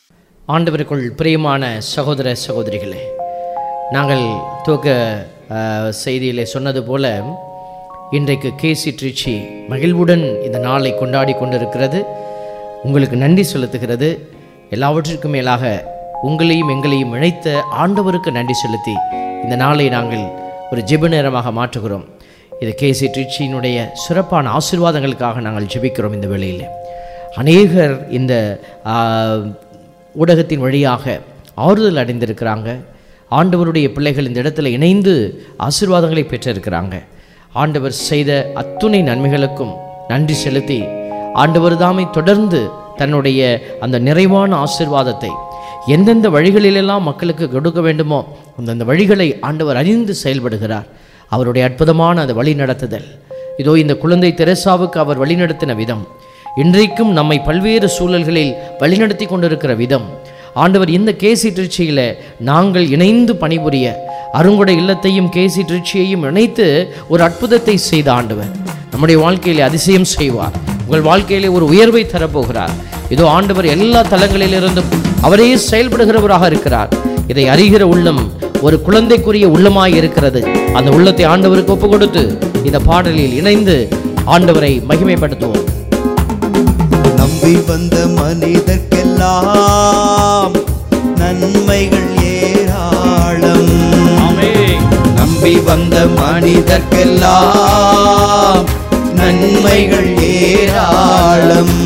ஆண்டவருக்குள் பிரியமான சகோதர சகோதரிகளே நாங்கள் துவக்க அஹ், செய்தியிலே சொன்னது போல இன்றைக்கு கேசி ட்ரிச்சி மகிழ்வுடன் இந்த நாளை கொண்டாடி கொண்டிருக்கிறது உங்களுக்கு நன்றி செலுத்துகிறது எல்லாவற்றிற்கும் மேலாக உங்களையும் எங்களையும் இணைத்த ஆண்டவருக்கு நன்றி செலுத்தி இந்த நாளை நாங்கள் ஒரு ஜெப நேரமாக மாற்றுகிறோம் இது கேசி ட்ரிச்சியினுடைய சிறப்பான ஆசீர்வாதங்களுக்காக நாங்கள் ஜெபிக்கிறோம் இந்த வேளையில் அநேகர் இந்த ஆ, ஊடகத்தின் வழியாக ஆறுதல் அடைந்திருக்கிறாங்க ஆண்டவருடைய பிள்ளைகள் இந்த இடத்துல இணைந்து ஆசீர்வாதங்களை பெற்றிருக்கிறாங்க ஆண்டவர் செய்த அத்துணை நன்மைகளுக்கும் நன்றி செலுத்தி ஆண்டவர் தாமை தொடர்ந்து தன்னுடைய அந்த நிறைவான ஆசீர்வாதத்தை எந்தெந்த வழிகளிலெல்லாம் மக்களுக்கு கொடுக்க வேண்டுமோ அந்தந்த வழிகளை ஆண்டவர் அறிந்து செயல்படுகிறார் அவருடைய அற்புதமான அந்த வழி நடத்துதல் இதோ இந்த குழந்தை தெரசாவுக்கு அவர் வழிநடத்தின விதம் இன்றைக்கும் நம்மை பல்வேறு சூழல்களில் வழிநடத்தி கொண்டிருக்கிற விதம் ஆண்டவர் இந்த கேசி திருச்சியில் நாங்கள் இணைந்து பணிபுரிய அருங்குடை இல்லத்தையும் கேசி திருச்சியையும் இணைத்து ஒரு அற்புதத்தை செய்த ஆண்டவர் நம்முடைய வாழ்க்கையிலே அதிசயம் செய்வார் உங்கள் வாழ்க்கையிலே ஒரு உயர்வை தரப்போகிறார் இதோ ஆண்டவர் எல்லா தலங்களிலிருந்தும் அவரே செயல்படுகிறவராக இருக்கிறார் இதை அறிகிற உள்ளம் ஒரு குழந்தைக்குரிய உள்ளமாய் இருக்கிறது அந்த உள்ளத்தை ஆண்டவருக்கு ஒப்பு கொடுத்து இந்த பாடலில் இணைந்து ஆண்டவரை மகிமைப்படுத்துவோம் நம்பி வந்த மனிதர்க்கெல்லாம் நன்மைகள் ஏராளம் நம்பி வந்த மனிதர்க்கெல்லாம் நன்மைகள் ஏராளம்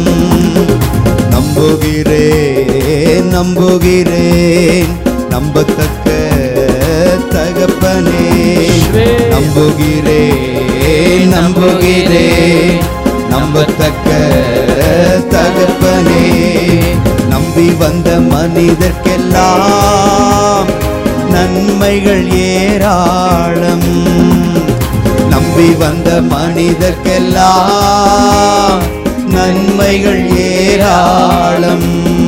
நம்புகிறேன் நம்புகிறேன் நம்பத்தக்க தகப்பனே நம்புகிறேன் நம்புகிறேன் நம்பத்தக்க தகப்பனே நம்பி வந்த மனிதர்க்கெல்லாம் நன்மைகள் ஏராளம் நம்பி வந்த மனிதர்க்கெல்லாம் நன்மைகள் ஏராளம்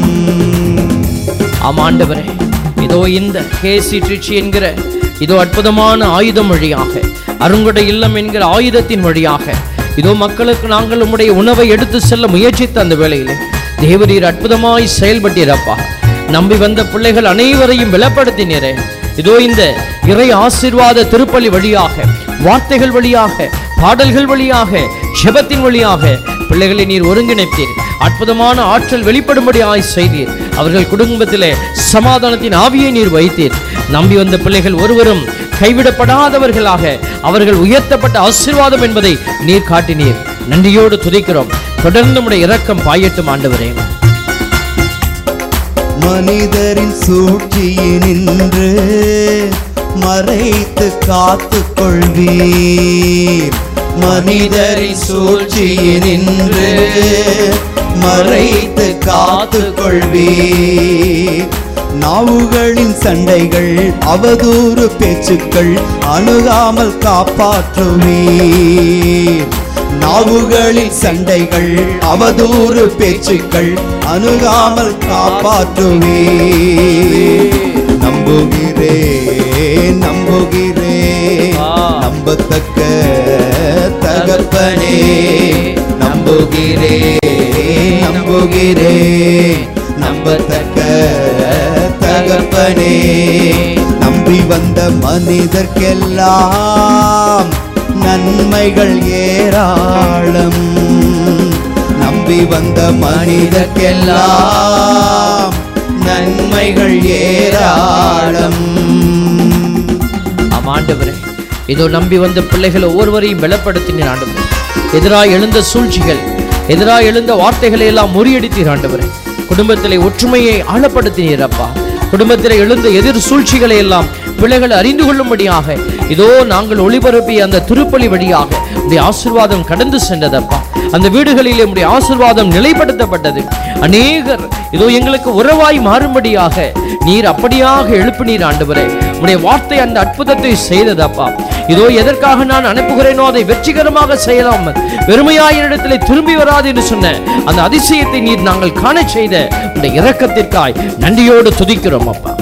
ஆமாண்டவரே இதோ இந்த கேசி ட்ரிச்சி என்கிற இதோ அற்புதமான ஆயுதம் வழியாக அருங்கொடை இல்லம் என்கிற ஆயுதத்தின் வழியாக இதோ மக்களுக்கு நாங்கள் உம்முடைய உணவை எடுத்து செல்ல முயற்சித்த அந்த வேளையிலே தேவரீர் அற்புதமாய் செயல்பட்டீரப்பா நம்பி வந்த பிள்ளைகள் அனைவரையும் பலப்படுத்தினீரே இதோ இந்த இறை ஆசீர்வாத திருப்பலி வழியாக வார்த்தைகள் வழியாக பாடல்கள் வழியாக ஜெபத்தின் வழியாக பிள்ளைகளை நீர் ஒருங்கிணைத்தீர் அற்புதமான ஆற்றல் வெளிப்படும்படியாய் செய்தீர் அவர்கள் குடும்பத்திலே சமாதானத்தின் ஆவியை நீர் வைத்தீர் நம்பி வந்த பிள்ளைகள் ஒருவரும் கைவிடப்படாதவர்களாக அவர்கள் உயர்த்தப்பட்ட ஆசீர்வாதம் என்பதை நீர் காட்டினீர் நன்றியோடு துதிக்கிறோம் தொடர்ந்து உடைய இரக்கம் பாயட்டும் ஆண்டவரே மனிதரின் சூழ்ச்சியினின்று மறைத்து காத்து கொள்வீர் மனிதரின் சூழ்ச்சியினின்று மறைத்து காத்து கொள்வீர் நாவுகளின் சண்டைகள் அவதூறு பேச்சுக்கள் அணுகாமல் காப்பாற்றுவீர் நாவுகளின் சண்டைகள் அவதூறு பேச்சுக்கள் அணுகாமல் காப்பாற்றுவீர் நம்புகிறேன் நம்புகிறேன் நம்பத்தக்க தகப்பனே நம்புகிறேன் நம்புகிறேன் நம்பத்தக்க தகப்பனே நம்பி வந்த மனிதர்க்கெல்லாம் நன்மைகள் ஏராளம் நம்பி வந்த மனிதர்க்கெல்லாம் நன்மைகள் ஏராளம் ஆம் ஆண்டவரே இதோ நம்பி வந்த பிள்ளைகள் ஒவ்வொருவரையும் பலப்படுத்தினீர் ஆண்டவரே எதிராய் எழுந்த சூழ்ச்சிகள் எதிராய் எழுந்த வார்த்தைகளை எல்லாம் முறியடித்தீர் ஆண்டவரே குடும்பத்திலே ஒற்றுமையை ஆழப்படுத்தினீர் அப்பா குடும்பத்திலே எழுந்த எதிர் சூழ்ச்சிகளை எல்லாம் பிள்ளைகள் அறிந்து கொள்ளும்படியாக இதோ நாங்கள் ஒளிபரப்பிய அந்த திருப்பலி வழியாக உடைய ஆசீர்வாதம் கடந்து சென்றதப்பா அந்த வீடுகளிலே உடைய ஆசீர்வாதம் நிலைப்படுத்தப்பட்டது அநேகர் இதோ எங்களுக்கு உறவாய் மாறும்படியாக நீர் அப்படியாக எழுப்பினீர் ஆண்டவரே உடைய வார்த்தை அந்த அற்புதத்தை செய்ததப்பா இதோ எதற்காக நான் அனுப்புகிறேனோ அதை வெற்றிகரமாக செய்யலாம் வெறுமையாய் என்னிடத்திலே திரும்பி வராது என்று சொன்ன அந்த அதிசயத்தை நீர் நாங்கள் காணச் செய்த உடைய இரக்கத்திற்காய் நன்றியோடு துதிக்கிறோம் அப்பா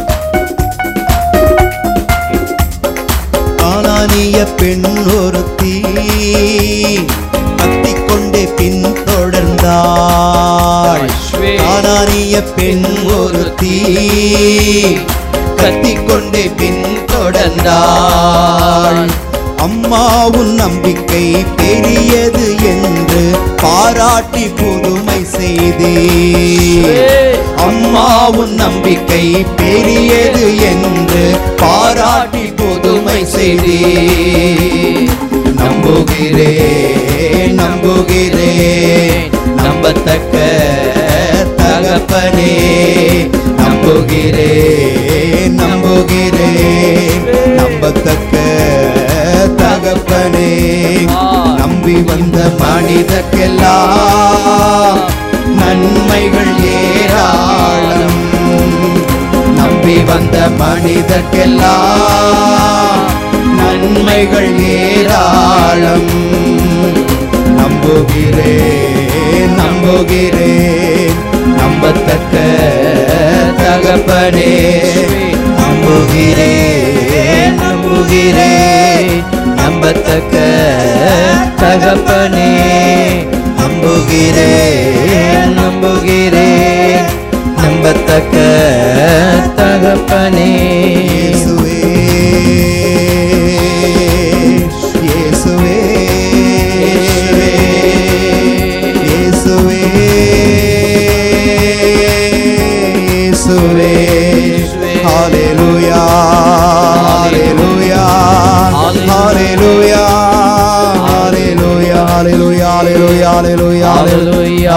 ஆனானிய பெண் ஒருத்தி கத்திக்கொண்டே பின் தொடர்ந்தாள் கானானிய பெண் ஒரு தீ கத்திக்கொண்டே பின் தொடர்ந்தாள் அம்மாவும் நம்பிக்கை பெரியது என்று பாராட்டி புதுமை செய்தே அம்மாவும் நம்பிக்கை பெரியது என்று பாராட்டி புதுமை செய்தே நம்புகிறேன் நம்புகிறேன் நம்பத்தக்க தகப்பனே நம்புகிறேன் நம்புகிறேன் நம்பத்தக்க தகப்பனே நம்பி வந்த மனிதர்க்கெல்லாம் நன்மைகள் ஏராளம் நம்பி வந்த மனிதர்க்கெல்லாம் நன்மைகள் ஏராளம் நம்புகிறேன் நம்புகிறேன் நம்பத்தக்க தகப்பனே நம்புகிறேன் நம்புகிறேன் நம்பத்தக்க தகப்பனே நம்புகிறேன் நம்புகிறேன் நம்பத்தக்க தகப்பனே இயேசுவே இயேசுவே இயேசுவே இயேசுவே ஹalleluya ஹalleluya ஹalleluya ஹalleluya ஹalleluya ஹalleluya ஹalleluya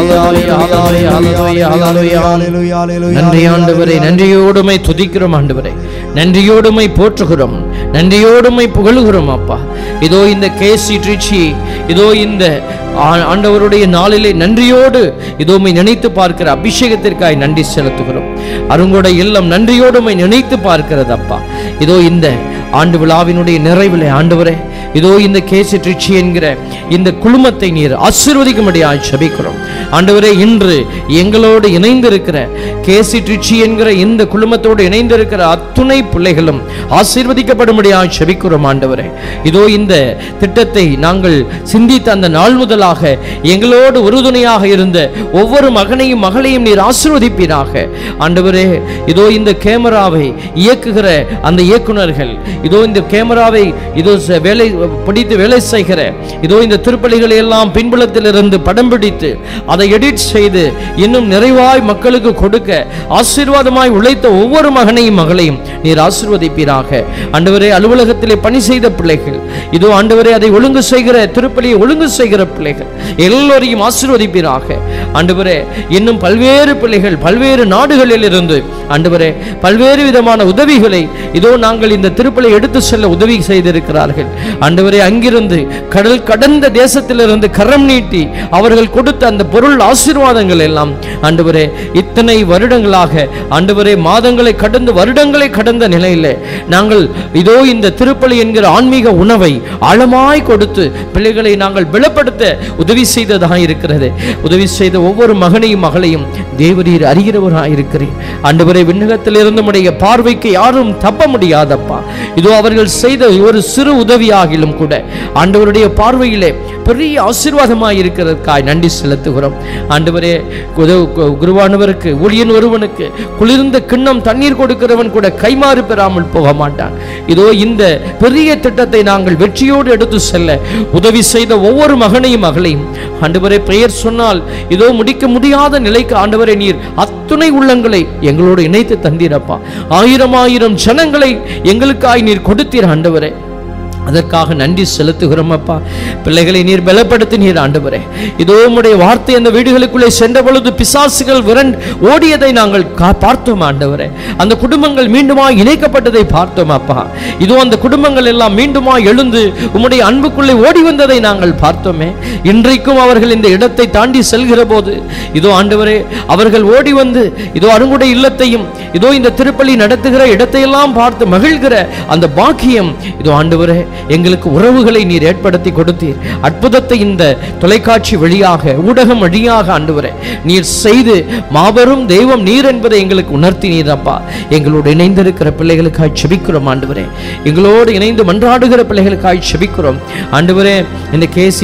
நன்றி ஆண்டவரே நன்றியோடுமை துதிக்கிறோம் ஆண்டவரே நன்றியோடுமை போற்றுகிறோம் நன்றியோடுமை புகழுகிறோம் அப்பா இதோ இந்த கேசி ட்ரிச்சி இதோ இந்த ஆ- ஆண்டவருடைய நாளிலே நன்றியோடு இதோமை நினைத்து பார்க்கிற அபிஷேகத்திற்காய் நன்றி செலுத்துகிறோம் அருங்கொடை இல்லம் நன்றியோடுமை நினைத்து பார்க்கிறது அப்பா இதோ இந்த ஆண்டு விழாவினுடைய நிறைவிலே ஆண்டவரே இதோ இந்த கேசி ட்ரிச்சி என்கிற இந்த குழுமத்தை நீர் ஆசீர்வதிக்கும்படியாய் ஜெபிக்கிறோம் ஆண்டவரே இன்று எங்களோடு இணைந்திருக்கிற கேசி ட்ரிச்சி என்கிற இந்த குழுமத்தோடு இணைந்திருக்கிற அத்துணை பிள்ளைகளும் ஆசீர்வதிக்கப்படும்படியாய் ஜெபிக்கிறோம் ஆண்டவரே இதோ இந்த திட்டத்தை நாங்கள் சிந்தித்த அந்த நாள் முதலாக எங்களோடு உறுதுணையாக இருந்த ஒவ்வொரு மகனையும் மகளையும் நீர் ஆசீர்வதிப்பீராக ஆண்டவரே இதோ இந்த கேமராவை இயக்குகிற அந்த இயக்குனர்கள் இதோ இந்த கேமராவை இதோ ச- வேலை பிடித்து வேலை செய்கிற இதோ இந்த திருப்பலிகளை எல்லாம் பின்புலத்திலிருந்து படம் பிடித்து அதை எடிட் செய்து இன்னும் நிறைவாய் மக்களுக்கு கொடுக்க ஆசீர்வாதமாய் உழைத்த ஒவ்வொரு மகனையும் மகளையும் நீர் ஆசீர்வதிப்பீராக ஆண்டவரே அலுவலகத்திலே பணி செய்த பிள்ளைகள் இதோ ஆண்டவரே அதை ஒழுங்கு செய்கிற திருப்பலியை ஒழுங்கு செய்கிற பிள்ளைகள் எல்லோரையும் ஆசீர்வதிப்பீராக ஆண்டவரே இன்னும் பல்வேறு பிள்ளைகள் பல்வேறு நாடுகளில் இருந்து ஆண்டவரே பல்வேறு விதமான உதவிகளை இதோ நாங்கள் இந்த திருப்பலை எடுத்து செல்ல உதவி செய்திருக்கிறார்கள் ஆண்டவரே அங்கிருந்து கடல் கடந்த தேசத்திலிருந்து கரம் நீட்டி அவர்கள் கொடுத்த அந்த பொருள் ஆசீர்வாதங்கள் எல்லாம் ஆண்டவரே இத்தனை வருடங்களாக ஆண்டவரே மாதங்களை கடந்து வருடங்களை கடந்த நிலையில நாங்கள் இதோ இந்த திருப்பலி என்கிற ஆன்மீக உணவை ஆழமாய் கொடுத்து பிள்ளைகளை நாங்கள் பலப்படுத்த உதவி செய்ததாக இருக்கிறது உதவி செய்த ஒவ்வொரு மகனையும் மகளையும் தேவரீர் அறிகிறவராக இருக்கிறேன் ஆண்டவரே விண்ணகத்திலிருந்து உடைய பார்வைக்கு யாரும் தப்ப முடியாதப்பா இதோ அவர்கள் செய்த ஒரு சிறு உதவியாகிலும் கூட ஆண்டவருடைய பார்வையிலே பெரிய ஆசீர்வாதமாய் இருக்கிறதற்காய் நன்றி செலுத்துகிறோம் ஆண்டவரே குரு- கு- குருவானவருக்கு ஊழியன் ஒருவனுக்கு குளிர்ந்த கிண்ணம் தண்ணீர் கொடுக்கிறவன் கூட கைமாறு பெறாமல் போக மாட்டான் இதோ இந்த பெரிய திட்டத்தை நாங்கள் வெற்றியோடு எடுத்து செல்ல உதவி செய்த ஒவ்வொரு மகனையும் மகளையும் ஆண்டவரே பெயர் சொன்னால் இதோ முடிக்க முடியாத நிலைக்கு ஆண்டவரே நீர் அத்துணை உள்ளங்களை எங்களோடு இணைத்து தந்தீரப்பா ஆயிரம் ஆயிரம் ஜனங்களை எங்களுக்காய் நீர் கொடுத்தீர் ஆண்டவரே அதற்காக நன்றி செலுத்துகிறோம் அப்பா பிள்ளைகளை நீர் பலப்படுத்தினீர் ஆண்டவரே இதோ உம்முடைய வார்த்தை அந்த வீடுகளுக்குள்ளே சென்ற பொழுது பிசாசுகள் விரண்ட் ஓடியதை நாங்கள் கா- பார்த்தோம் ஆண்டவரே அந்த குடும்பங்கள் மீண்டுமா இணைக்கப்பட்டதை பார்த்தோம் அப்பா இதோ அந்த குடும்பங்கள் எல்லாம் மீண்டுமா எழுந்து உம்முடைய அன்புக்குள்ளே ஓடி வந்ததை நாங்கள் பார்த்தோமே இன்றைக்கும் அவர்கள் இந்த இடத்தை தாண்டி செல்கிற போது இதோ ஆண்டவரே அவர்கள் ஓடி வந்து இதோ அருங்குடை இல்லத்தையும் இதோ இந்த திருப்பலி நடத்துகிற இடத்தையெல்லாம் பார்த்து மகிழ்கிற அந்த பாக்கியம் இதோ ஆண்டவரே எங்களுக்கு உறவுகளை நீர் ஏற்படுத்தி கொடுத்தீர் அற்புதத்தை இந்த தொலைக்காட்சி வழியாக ஊடகம் வழியாக ஆண்டவரே நீர் செய்து மாபெரும் தெய்வம் நீர் என்பதை எங்களுக்கு உணர்த்தினீர் அப்பா எங்களோடு இணைந்திருக்கிற பிள்ளைகளுக்காய் செபிக்கிறோம் ஆண்டவரே எங்களோடு இணைந்து மன்றாடுகிற பிள்ளைகளுக்காய் செபிக்கிறோம் ஆண்டவரே இந்த கேசி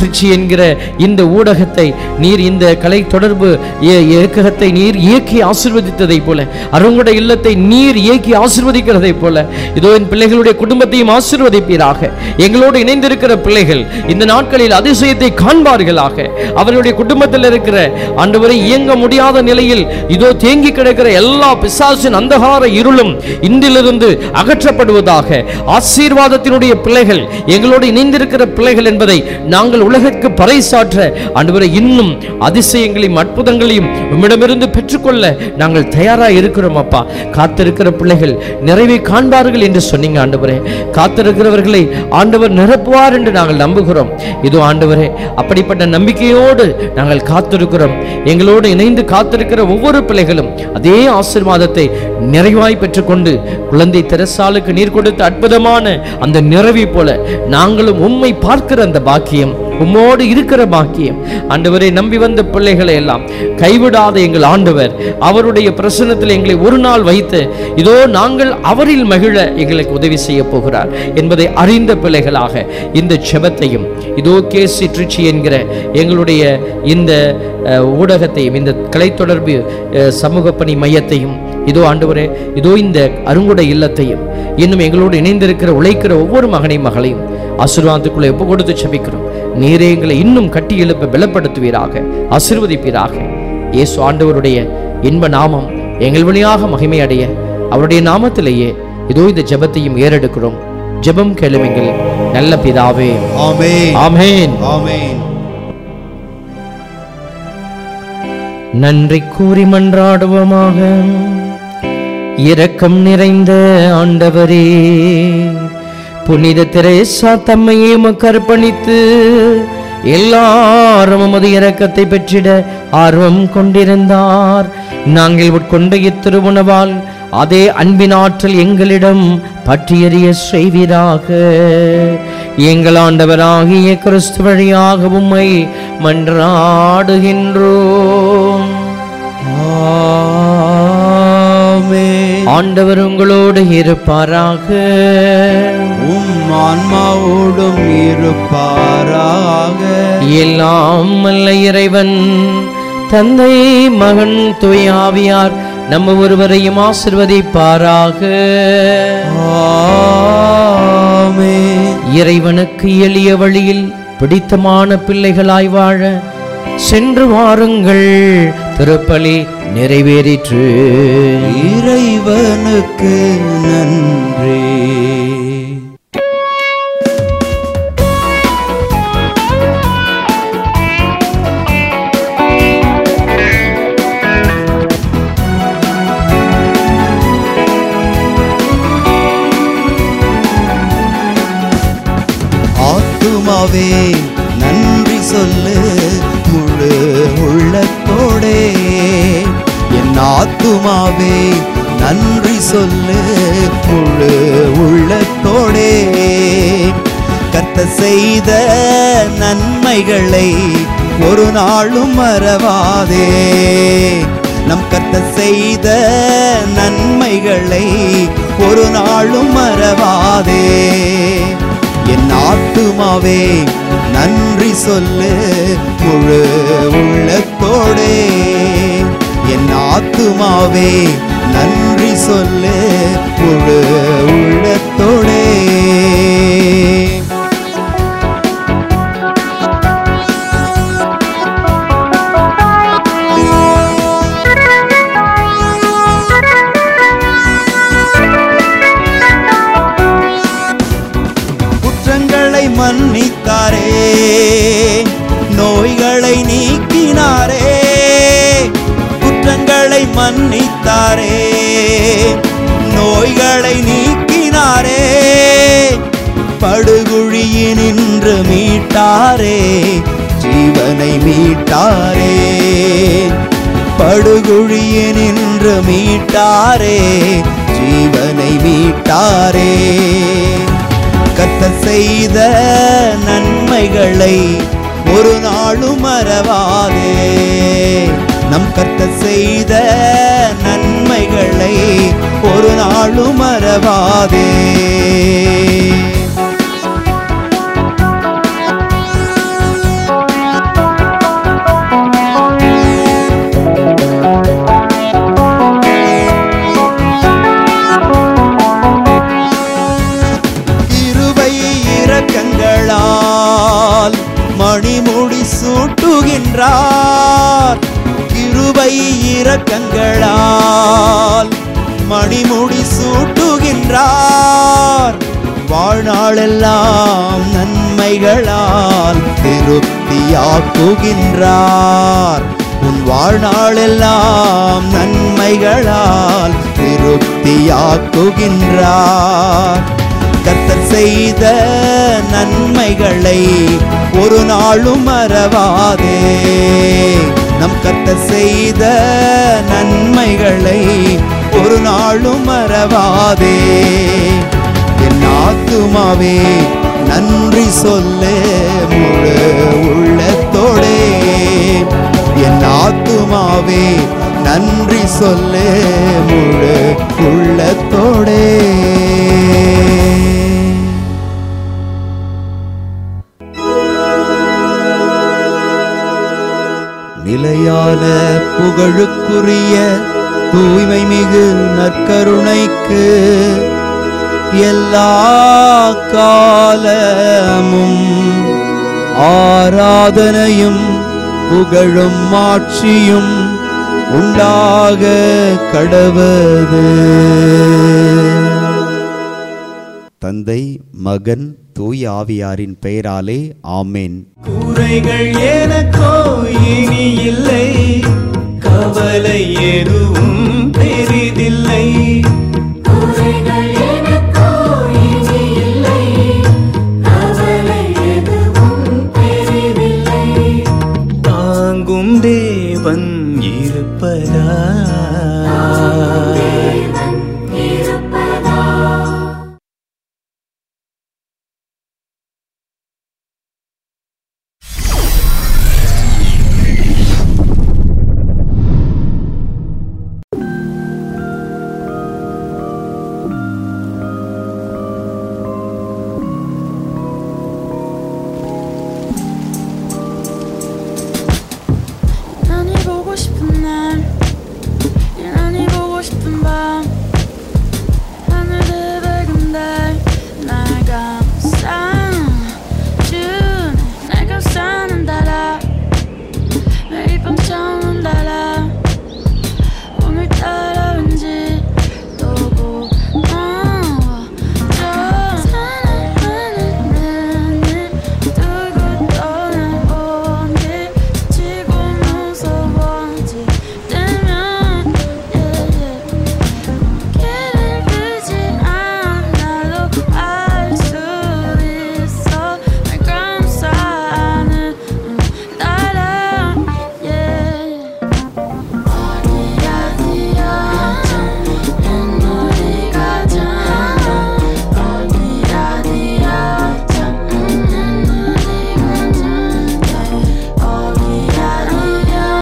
திருச்சி என்கிற இந்த ஊடகத்தை நீர் இந்த கலை தொடர்பு இய- இயக்ககத்தை நீர் இயக்கி ஆசிர்வதித்ததை போல அருங்கட இல்லத்தை நீர் இயக்கி ஆசிர்வதிக்கிறதை போல இதோ என் பிள்ளைகளுடைய குடும்பத்தையும் ஆசிர்வதிப்பீராக எங்களோடு இணைந்திருக்கிற பிள்ளைகள் இந்த நாட்களில் அதிசயத்தை காண்பார்களாக அவர்களுடைய குடும்பத்தில் இருக்கிற ஆண்டவரை இயங்க முடியாத நிலையில் இதோ தேங்கி கிடக்கிற எல்லா பிசாசின் அந்தகார இருளும் இன்றிலிருந்து அகற்றப்படுவதாக ஆசீர்வாதத்தினுடைய பிள்ளைகள் எங்களோடு இணைந்திருக்கிற பிள்ளைகள் என்பதை நாங்கள் உலகிற்கு பறைசாற்ற ஆண்டவரை இன்னும் அதிசயங்களையும் அற்புதங்களையும் உம்மிடமிருந்து பெற்றுக்கொள்ள நாங்கள் தயாராக இருக்கிறோம் அப்பா காத்திருக்கிற பிள்ளைகள் நிறைவை காண்பார்கள் என்று சொன்னீங்க ஆண்டவரே காத்திருக்கிறவர்களை ஆண்டவர் நிரப்புவார் என்று நாங்கள் நம்புகிறோம் இதோ ஆண்டவரே அப்படிப்பட்ட நம்பிக்கையோடு நாங்கள் காத்திருக்கிறோம் எங்களோடு இணைந்து காத்திருக்கிற ஒவ்வொரு பிள்ளைகளும் அதே ஆசீர்வாதத்தை நிறைவாய் பெற்றுக்கொண்டு குழந்தை தெரசாலுக்கு நீர் கொடுத்த அற்புதமான அந்த நிறைவை போல நாங்களும் உம்மை பார்க்கிற அந்த பாக்கியம் உம்மோடு இருக்கிற பாக்கியம் ஆண்டவரை நம்பி வந்த பிள்ளைகளை எல்லாம் கைவிடாத எங்கள் ஆண்டவர் அவருடைய பிரசன்னத்தில் எங்களை ஒரு நாள் வைத்து இதோ நாங்கள் அவரில் மகிழ எங்களுக்கு உதவி செய்ய போகிறார் என்பதை அறிந்த பிள்ளைகளாக இந்த செபத்தையும் இதோ கேசி ட்ரிச்சி என்கிற எங்களுடைய இந்த அஹ், ஊடகத்தையும் இந்த கலை தொடர்பு அஹ், சமூக பணி மையத்தையும் இதோ ஆண்டவரே இதோ இந்த அருங்குடை இல்லத்தையும் இன்னும் எங்களோடு இணைந்திருக்கிற உழைக்கிற ஒவ்வொரு மகனையும் மகளையும் ஆசீர்வாதத்துக்குள்ளே ஒப்பு கொடுத்து செபிக்கிறோம் நீரே எங்களை இன்னும் கட்டி எழுப்ப பலப்படுத்துவீராக ஆசீர்வதிப்பீராக இயேசு ஆண்டவருடைய இன்ப நாமம் எங்கள் வழியாக மகிமை அடைய அவருடைய நாமத்திலேயே இதோ இந்த ஜெபத்தையும் ஏறெடுக்கிறோம் ஜெபம் கேளுமெங்கள் நல்ல பிதாவே ஆமென் ஆமென் ஆமென் நன்றி கூறி மன்றாடுவோமாக இரக்கம் நிறைந்த ஆண்டவரே புனித தெரேசா தம்மையே உமக்கு அர்ப்பணித்து எல்லாரும் உமது இரக்கத்தை பெற்றிட ஆர்வம் கொண்டிருந்தார் நாங்கள் உட்கொண்ட இத்திருவுணவால் அதே அன்பின் ஆற்றல் எங்களிடம் பற்றியறிய செய்வீராக எங்கள் ஆண்டவராகிய கிறிஸ்து வழியாக உம்மை மன்றாடுகின்றோம் ஆமென் ஆண்டவர் உங்களோடு இருப்பாராக உம் ஆன்மாவோடும் இருப்பாராக எல்லாம் அல்ல இறைவன் தந்தை மகன் தூயாவியார் நம்ம ஒருவரையும் ஆசிர்வதிப்பாராக ஆமென் இறைவனுக்கு எளிய வழியில் பிடித்தமான பிள்ளைகளாய் வாழ சென்று வாருங்கள் திருப்பலி நிறைவேறிற்று இறைவனுக்கு நன்றி ஆத்துமாவே நன்றி சொல்லு முழு உள்ளத்தோடே என் ஆத்துமாவே நன்றி சொல்லு முழு உள்ளத்தோடே கத்த செய்த நன்மைகளை ஒரு நாளும் மறவாதே நம் கத்த செய்த நன்மைகளை ஒரு நாளும் மறவாதே என் ஆத்துமாவே நன்றி சொல்லு முழு உள்ளத்தோடே என் ஆத்துமாவே நன்றி சொல்லு முழு உள்ளத்தோடே குற்றங்களை மன்னித்தாரே நோய்களை நீக்கினாரே குற்றங்களை மன்னித்தாரே நோய்களை நீக்கினாரே படுகுழியினின்று மீட்டாரே ஜீவனை மீட்டாரே படுகுழியினின்று மீட்டாரே ஜீவனை மீட்டாரே கத்த செய்த நன்மைகளை ஒரு நாளும் மறவாதே நம் கத்த செய்த நன்மைகளை ஒரு நாளும் மறவாதே மணிமுடி சூட்டுகின்றார் கிருபை இரக்கங்களால் மணிமுடி சூட்டுகின்றார் வாழ்நாளெல்லாம் நன்மைகளால் திருப்தியாக்குகின்றார் உன் வாழ்நாளெல்லாம் நன்மைகளால் திருப்தியாக்குகின்றார் கர்த்தர் செய்த நன்மைகளை ஒரு நாளும் மறவாதே நம் கர்த்தர் செய்த நன்மைகளை ஒரு நாளும் மறவாதே என் ஆத்துமாவே நன்றி சொல்லே முழு உள்ளத்தோடே என் ஆத்துமாவே நன்றி சொல்லே முழு உள்ளத்தோடே நிலையான புகழுக்குரிய தூய்மை மிகு நற்கருணைக்கு எல்லா காலமும் ஆராதனையும் புகழும் மாட்சியும் உண்டாக கடவது தந்தை மகன் தூய் ஆவியாரின் பெயராலே ஆமேன் குறைகள் எனக்கோ இனி இல்லை கவலை எதுவும் பெரிதில்லை குறைகள்